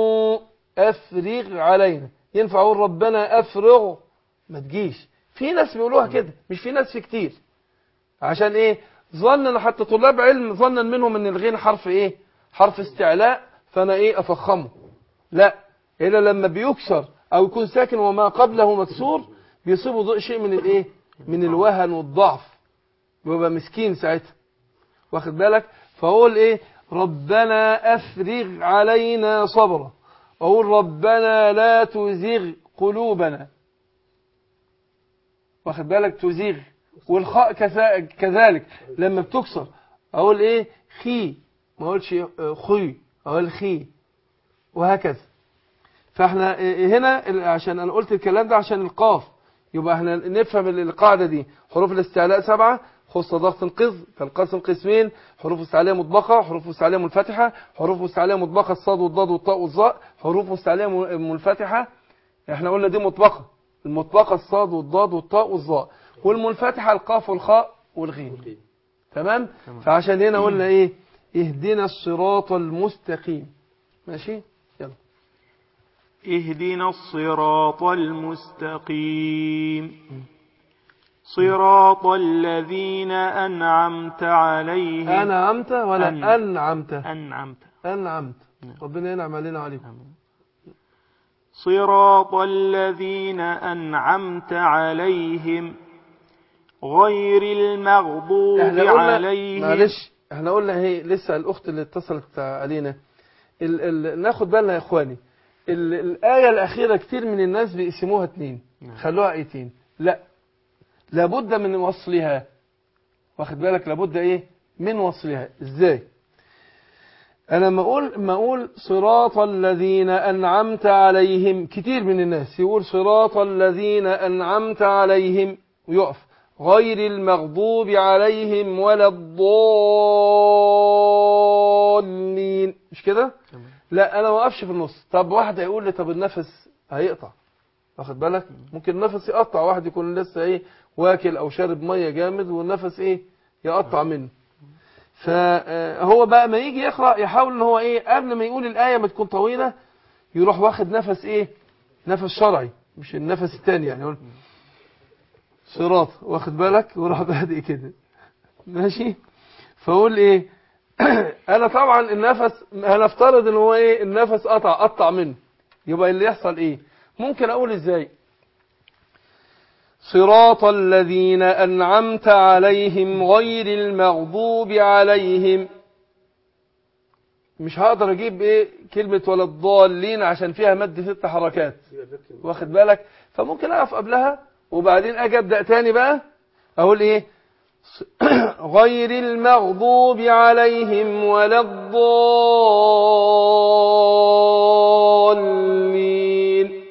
افرغ علينا ينفع اقول ربنا افرغ ما تجيش في ناس بيقولوها كده مش في ناس في كتير عشان ايه ظنا حتى طلاب علم ظنا منهم ان الغين حرف ايه حرف استعلاء فانا ايه افخمه لا الا لما بيكسر او يكون ساكن وما قبله مكسور بيصيبه ضوء شيء من الايه من الوهن والضعف بيبقى مسكين ساعتها واخد بالك فاقول ايه ربنا افرغ علينا صبرا اقول ربنا لا تزغ قلوبنا واخد بالك تزيغ والخاء كذا- كذلك لما بتكسر اقول ايه خي ما اقولش آه، خي اقول خي وهكذا فاحنا آه، هنا ال- عشان انا قلت الكلام ده عشان القاف يبقى احنا نفهم ال- القاعده دي حروف الاستعلاء سبعه خص ضغط القذ تنقسم قسمين حروف استعلاء مطبقه حروف استعلاء منفتحه حروف استعلاء مطبقه الصاد والضاد والطاء والظاء حروف استعلاء م- منفتحه احنا قلنا دي مطبقه المطبقه الصاد والضاد والطاء والظاء والمنفتحه القاف والخاء والغين تمام فعشان هنا قلنا ايه اهدنا الصراط المستقيم ماشي يلا اهدنا الصراط المستقيم صراط الذين أنعمت عليهم انعمت ولا أن- انعمت أنعمت انعمت ربنا ينعم علينا وعليكم صراط الذين أنعمت عليهم غير المغضوب احنا قلنا عليهم معلش احنا قلنا هي لسه الاخت اللي اتصلت علينا ال ال ناخد بالنا يا اخواني ال الايه الاخيره كتير من الناس بيقسموها اتنين خلوها ايتين لا لابد من وصلها واخد بالك لابد ايه من وصلها ازاي انا ما اقول ما اقول صراط الذين انعمت عليهم كتير من الناس يقول صراط الذين انعمت عليهم ويقف غير المغضوب عليهم ولا الضالين مش كده لا انا ما اقفش في النص طب واحد هيقول لي طب النفس هيقطع واخد بالك ممكن النفس يقطع واحد يكون لسه ايه واكل او شارب ميه جامد والنفس ايه يقطع منه فهو بقى ما يجي يقرأ يحاول ان هو ايه قبل ما يقول الآية ما تكون طويلة يروح واخد نفس ايه نفس شرعي مش النفس التاني يعني يقول صراط واخد بالك وراح بادئ كده ماشي فاقول ايه انا طبعا النفس هنفترض ان هو ايه النفس قطع قطع منه يبقى اللي يحصل ايه ممكن اقول ازاي صراط الذين انعمت عليهم غير المغضوب عليهم مش هقدر اجيب ايه كلمة ولا الضالين عشان فيها مد ست حركات واخد بالك فممكن اقف قبلها وبعدين اجي ابدا تاني بقى اقول ايه غير المغضوب عليهم ولا الضالين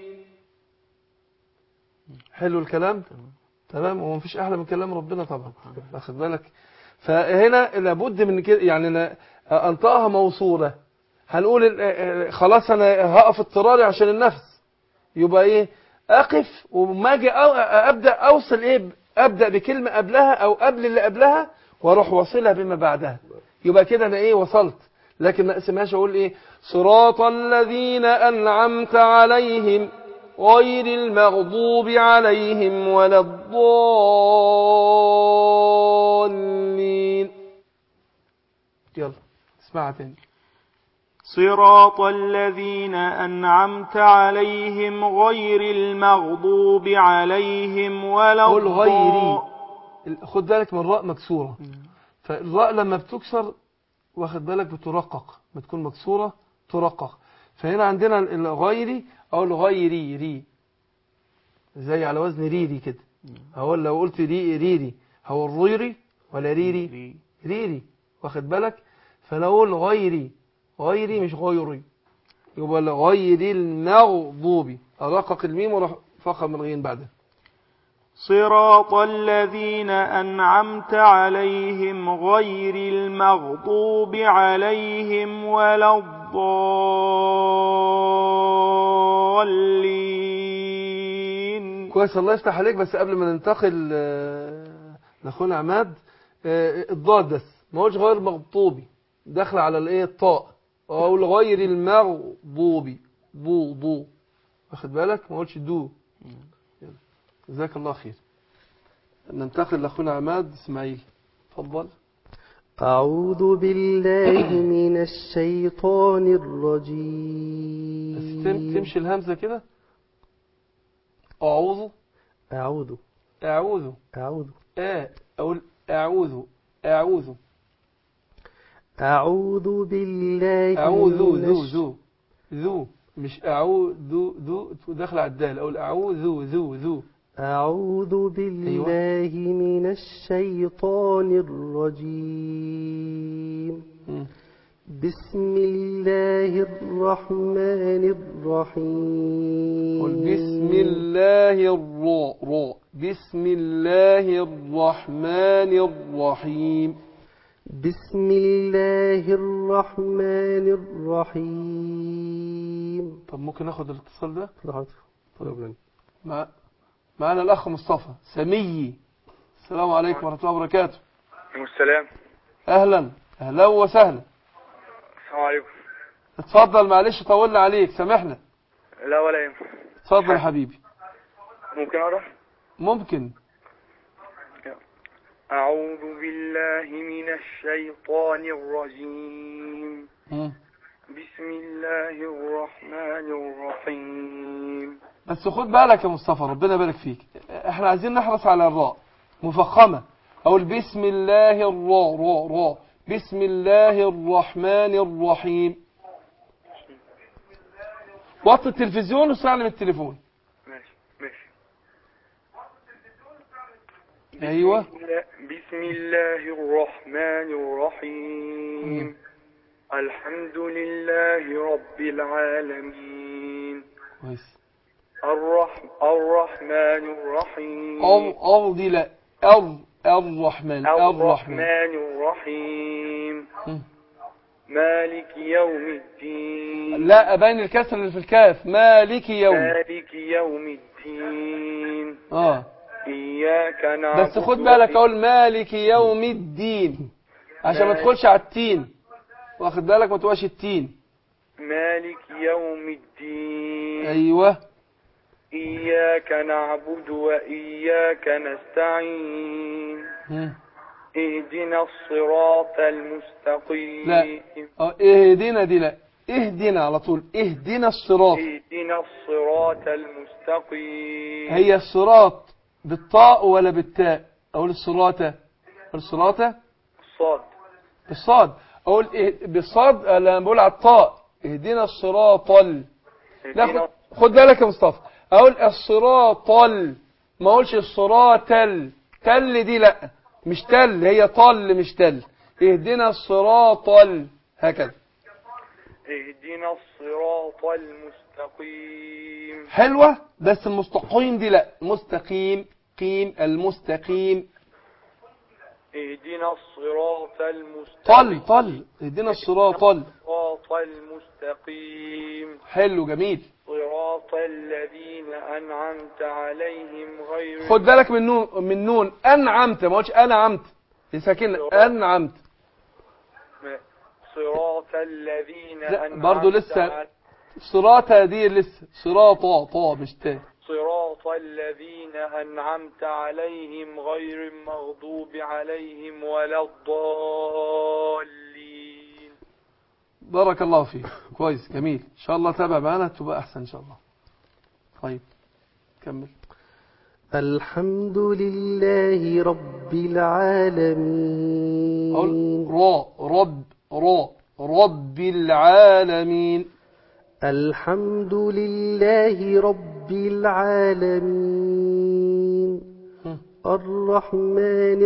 حلو الكلام تمام هو مفيش احلى من كلام ربنا طبعا واخد بالك فهنا لابد من كده يعني أنا انطقها موصوله هنقول ال- آه، خلاص انا هقف اضطراري عشان النفس يبقى ايه اقف وما اجي أو- ابدا اوصل ايه ابدا بكلمه قبلها او قبل اللي قبلها واروح واصلها بما بعدها يبقى كده انا ايه وصلت لكن ما اقسمهاش اقول ايه صراط الذين انعمت عليهم غير المغضوب عليهم ولا الضالين يلا اسمعها تاني صراط الذين أنعمت عليهم غير المغضوب عليهم ولا قول غيري الضال- ال- خد بالك من الراء مكسورة فالراء لما بتكسر واخد بالك بترقق بتكون مكسورة ترقق فهنا عندنا ال- الغيري أو الغيري ري زي على وزن ريري كده هو لو قلت ري ريري هو الريري ولا ريري ريري واخد بالك فنقول غيري غيري مش غيري يبقى غير المغضوب أرقق الميم وراح فخم الغين بعدها صراط الذين أنعمت عليهم غير المغضوب عليهم ولا الضالين كويس الله يفتح عليك بس قبل ما ننتقل آه، لاخونا عماد آه، الضاد بس ما قلتش غير مغضوبي داخله على الايه الطاء او غير المغضوبي بو بو واخد بالك ما قلتش دو يلا. جزاك الله خير ننتقل لاخونا عماد اسماعيل اتفضل أعوذ بالله من الشيطان بس تم الرجيم تمشي الهمزه كده اعوذ أعوذ اعوذ أعوذ آ اقول اعوذ اعوذ أعوذ بالله أعوذ من ذو الش- ذو ذو مش أعوذ ذو داخل على الدال أقول أعوذ ذو ذو أعوذ بالله من الشيطان الرجيم مم. بسم الله الرحمن الرحيم قل بسم الله الراء راء بسم الله الرحمن الرحيم بسم الله الرحمن الرحيم طب ممكن ناخد الاتصال ده حاضر طيب. مع معنا الأخ مصطفى سمي السلام عليكم ورحمة الله وبركاته السلام أهلا أهلا وسهلا السلام عليكم اتفضل معلش طولنا عليك سامحنا لا ولا يهم اتفضل يا حبيبي ممكن أقرأ ممكن أعوذ بالله من الشيطان الرجيم مم. بسم الله الرحمن الرحيم بس خد بالك يا مصطفى ربنا يبارك فيك احنا عايزين نحرص على الراء مفخمة اقول بسم الله الراء راء راء بسم الله الرحمن الرحيم وطي التلفزيون واستعلم التليفون ماشي ماشي ايوه بسم الله الرحمن الرحيم الحمد لله رب العالمين كويس الرح... الرحمن الرحيم ار ار دي لا ار الرحمن الرحمن الرحمن الرحيم مم. مالك يوم الدين لا ابين الكسر اللي في الكاف مالك يوم مالك يوم الدين اه إياك نعبد بس خد بالك اقول مالك يوم الدين عشان ما مالك. تدخلش على التين واخد بالك ما تبقاش التين مالك يوم الدين أيوة إياك نعبد وإياك نستعين مم. اهدنا الصراط المستقيم لا اه اهدنا دي لا اهدنا على طول اهدنا الصراط اهدنا الصراط المستقيم هي الصراط بالطاء ولا بالتاء اقول الصراط اقول الصراط صاد بالصاد اقول إه- بالصاد انا بقول على الطاء اهدنا الصراط ال لا اهدنا خد, خد بالك يا مصطفى اقول الصراط ال ما اقولش الصراط ال تل دي لا مش تل هي طل مش تل اهدنا الصراط ال هكذا اهدنا الصراط المستقيم حلوة بس المستقيم دي لا مستقيم قيم المستقيم اهدنا الصراط المستقيم طل طل اهدنا الصراط طل الصراط المستقيم حلو جميل صراط الذين أنعمت عليهم غير خد بالك من نون من نون انعمت ما قلتش انعمت دي ساكنه انعمت صراط الذين لا، أنعمت برضو لسه على- صراط دي لسه صراط طا مش تا صراط الذين أنعمت عليهم غير المغضوب عليهم ولا الضالين بارك الله فيك كويس جميل ان شاء الله تابع معانا تبقى احسن ان شاء الله طيب كمل الحمد لله رب العالمين اقول را رب را رب العالمين الحمد لله رب العالمين هم. الرحمن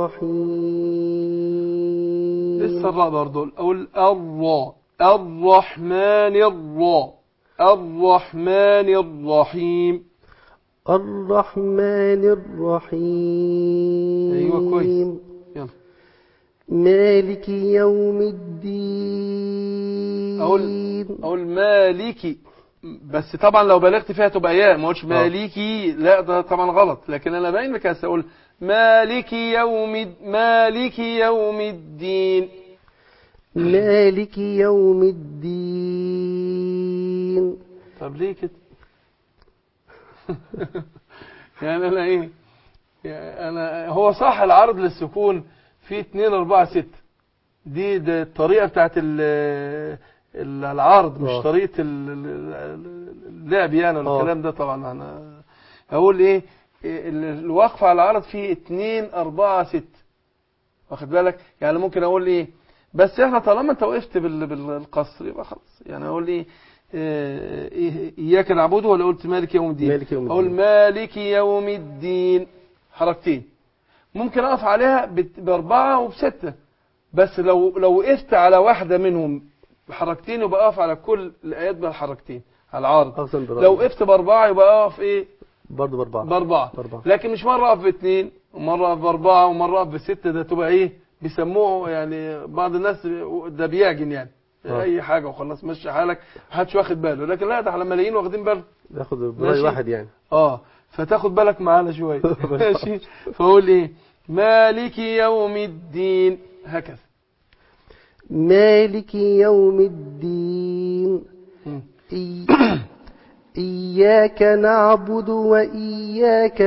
الرحيم لسه الراء برضو اقول الراء الرحمن الراء الرحمن الرحيم الرحمن الرحيم ايوه كويس يلا مالك يوم الدين اقول اقول مالكي بس طبعا لو بلغت فيها تبقى ياء ما اقولش مالكي لا ده طبعا غلط لكن انا باين لك هسه اقول مالكي يوم الد- مالكي يوم الدين مالك يوم الدين طب ليه كده يعني انا ايه يعني انا هو صح العرض للسكون في 2 4 6 دي ده الطريقه بتاعت ال- ال- العرض مش آه. طريقه ال- ال- اللعب يعني ولا آه. الكلام ده طبعا انا اقول ايه إيه ال- الوقف على العرض فيه 2 4 6 واخد بالك يعني ممكن اقول ايه بس احنا طالما انت وقفت بال- بالقصر يبقى خلاص يعني اقول ايه آه، إيه- اياك نعبد ولا قلت مالك يوم الدين مالك يوم اقول الدين. مالك يوم الدين حركتين ممكن اقف عليها بت- باربعه وبسته بس لو لو وقفت على واحده منهم بحركتين يبقى اقف على كل الايات بالحركتين على العارض أقسم بالله لو وقفت باربعه يبقى اقف ايه برضه بأربعة باربعه بأربعة لكن مش مرة أقف باثنين ومرة أقف بأربعة ومرة أقف بستة ده تبقى إيه بيسموه يعني بعض الناس ده بيعجن يعني آه. أي حاجة وخلاص مشي حالك محدش واخد باله لكن لا ده احنا ملايين واخدين باله ناخد برأي ماشي. واحد يعني اه فتاخد بالك معانا شوية ماشي فأقول إيه مالك يوم الدين هكذا مالك يوم الدين مم. إي... إياك نعبد وإياك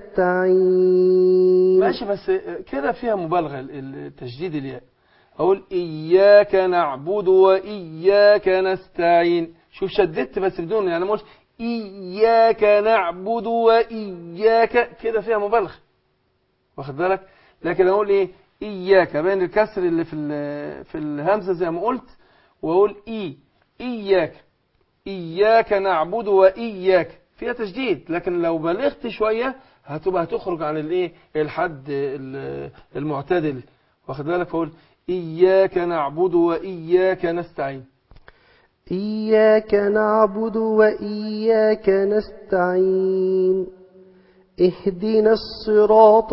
نستعين ماشي بس كده فيها مبالغة التشديد الياء أقول إياك نعبد وإياك نستعين شوف شددت بس بدون يعني مش إياك نعبد وإياك كده فيها مبالغة واخد بالك لكن أقول إيه إياك بين الكسر اللي في ال- في الهمزة زي ما قلت وأقول إي إياك إياك نعبد وإياك فيها تشديد لكن لو بلغت شوية هتبقى هتخرج عن الايه الحد ال- المعتدل واخد بالك فاقول إياك نعبد وإياك نستعين إياك نعبد وإياك نستعين اهدنا الصراط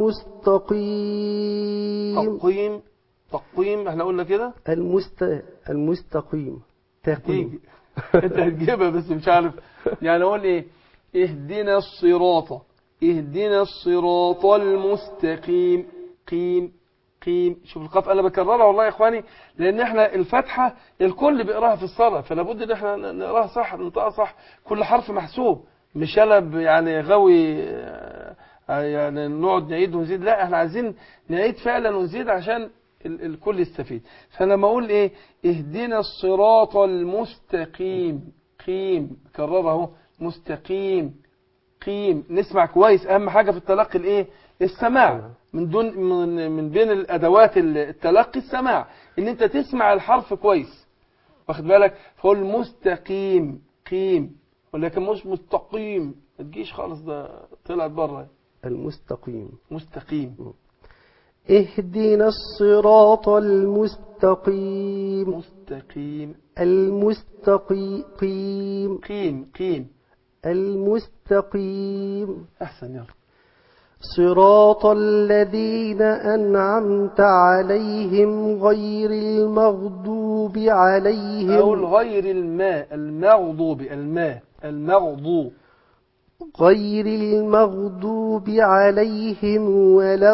المستقيم تقويم تقويم احنا قلنا كده المست... المستقيم تقويم تيجي انت هتجيبها بس مش عارف يعني اقول ايه اهدنا الصراط اهدنا الصراط المستقيم قيم قيم شوف القاف انا بكررها والله يا اخواني لان احنا الفاتحه الكل بيقراها في الصلاه فلا بد ان احنا نقراها صح ننطقها صح كل حرف محسوب مش انا ب- يعني غاوي آه، يعني نقعد نعيد ونزيد لا احنا عايزين نعيد فعلا ونزيد عشان ال- الكل يستفيد فانا لما اقول ايه اهدنا الصراط المستقيم قيم كررها اهو مستقيم قيم نسمع كويس اهم حاجه في التلقي الايه السماع من دون من, من بين الادوات التلقي السماع ان انت تسمع الحرف كويس واخد بالك فهو المستقيم قيم ولكن مش مستقيم ما تجيش خالص ده طلعت بره المستقيم مستقيم اهدنا الصراط المستقيم مستقيم المستقيم قيم قيم المستقيم احسن يلا صراط الذين أنعمت عليهم غير المغضوب أو عليهم غير الماء المغضوب الماء المغضوب غير المغضوب عليهم ولا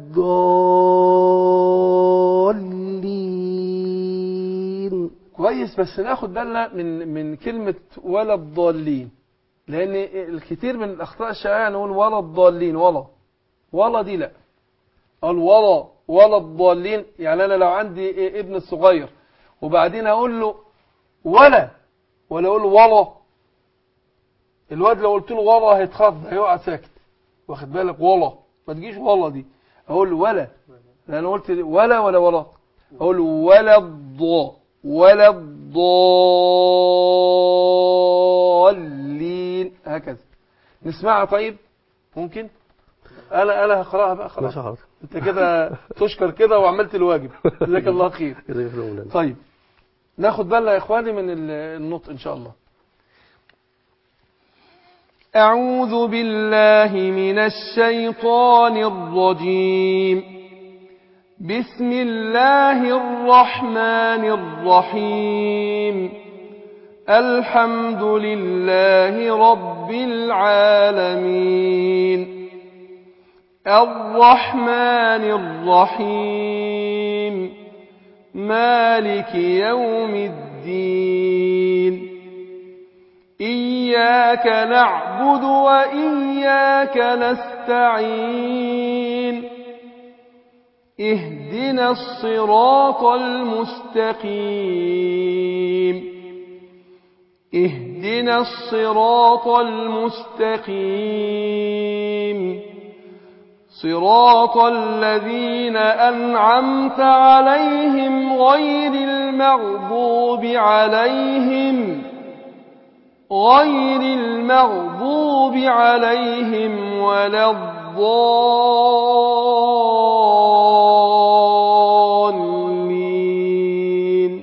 الضالين كويس بس ناخد بالنا من من كلمة ولا الضالين لأن الكثير من الأخطاء الشائعة نقول ولا الضالين ولا ولا دي لا قال ولا ولا الضالين يعني أنا لو عندي ابن الصغير وبعدين أقول له ولا ولا أقول له ولا الواد لو قلت له ولا هيتخض هيقع ساكت واخد بالك ولا ما تجيش ولا دي أقول له ولا لأن قلت ولا ولا ولا أقول ولا الضاء ولا الضالين هكذا نسمعها طيب ممكن انا انا هقراها بقى خلاص ماشي حاضر انت كده تشكر كده وعملت الواجب جزاك الله خير جزاك الله مولانا. طيب ناخد بالنا يا اخواني من ال- النطق ان شاء الله أعوذ بالله من الشيطان الرجيم بسم الله الرحمن الرحيم الحمد لله رب العالمين الرحمن الرحيم مالك يوم الدين إياك نعبد وإياك نستعين اهدنا الصراط المستقيم اهدنا الصراط المستقيم صراط الذين أنعمت عليهم غير المغضوب عليهم غير المغضوب عليهم ولا الضالين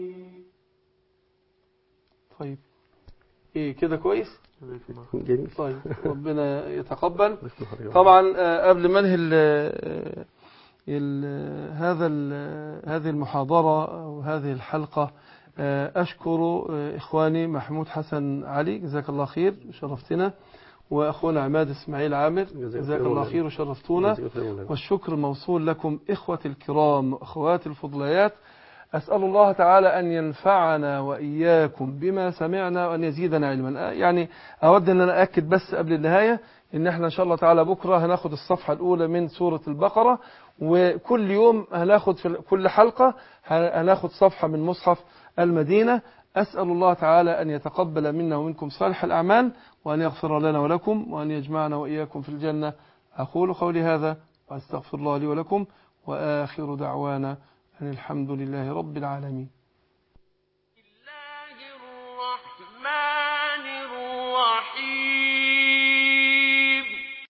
طيب ايه كده كويس جميل طيب ربنا يتقبل طبعا آه، قبل ما انهي ال- آه، ال- هذا ال- هذه المحاضرة أو هذه الحلقة آه، أشكر آه، إخواني محمود حسن علي جزاك الله خير شرفتنا وأخونا عماد إسماعيل عامر جزاك الله خير وشرفتونا جزاك الله مولانا. والشكر موصول لكم إخوة الكرام وأخوات الفضليات أسأل الله تعالى أن ينفعنا وإياكم بما سمعنا وأن يزيدنا علما يعني أود أن أنا أكد بس قبل النهاية إن احنا إن شاء الله تعالى بكرة هناخد الصفحة الأولى من سورة البقرة وكل يوم هناخد في كل حلقة هناخد صفحة من مصحف المدينة أسأل الله تعالى أن يتقبل منا ومنكم صالح الأعمال وأن يغفر لنا ولكم وأن يجمعنا وإياكم في الجنة أقول قولي هذا وأستغفر الله لي ولكم وآخر دعوانا أن الحمد لله رب العالمين الله الرحمن الرحيم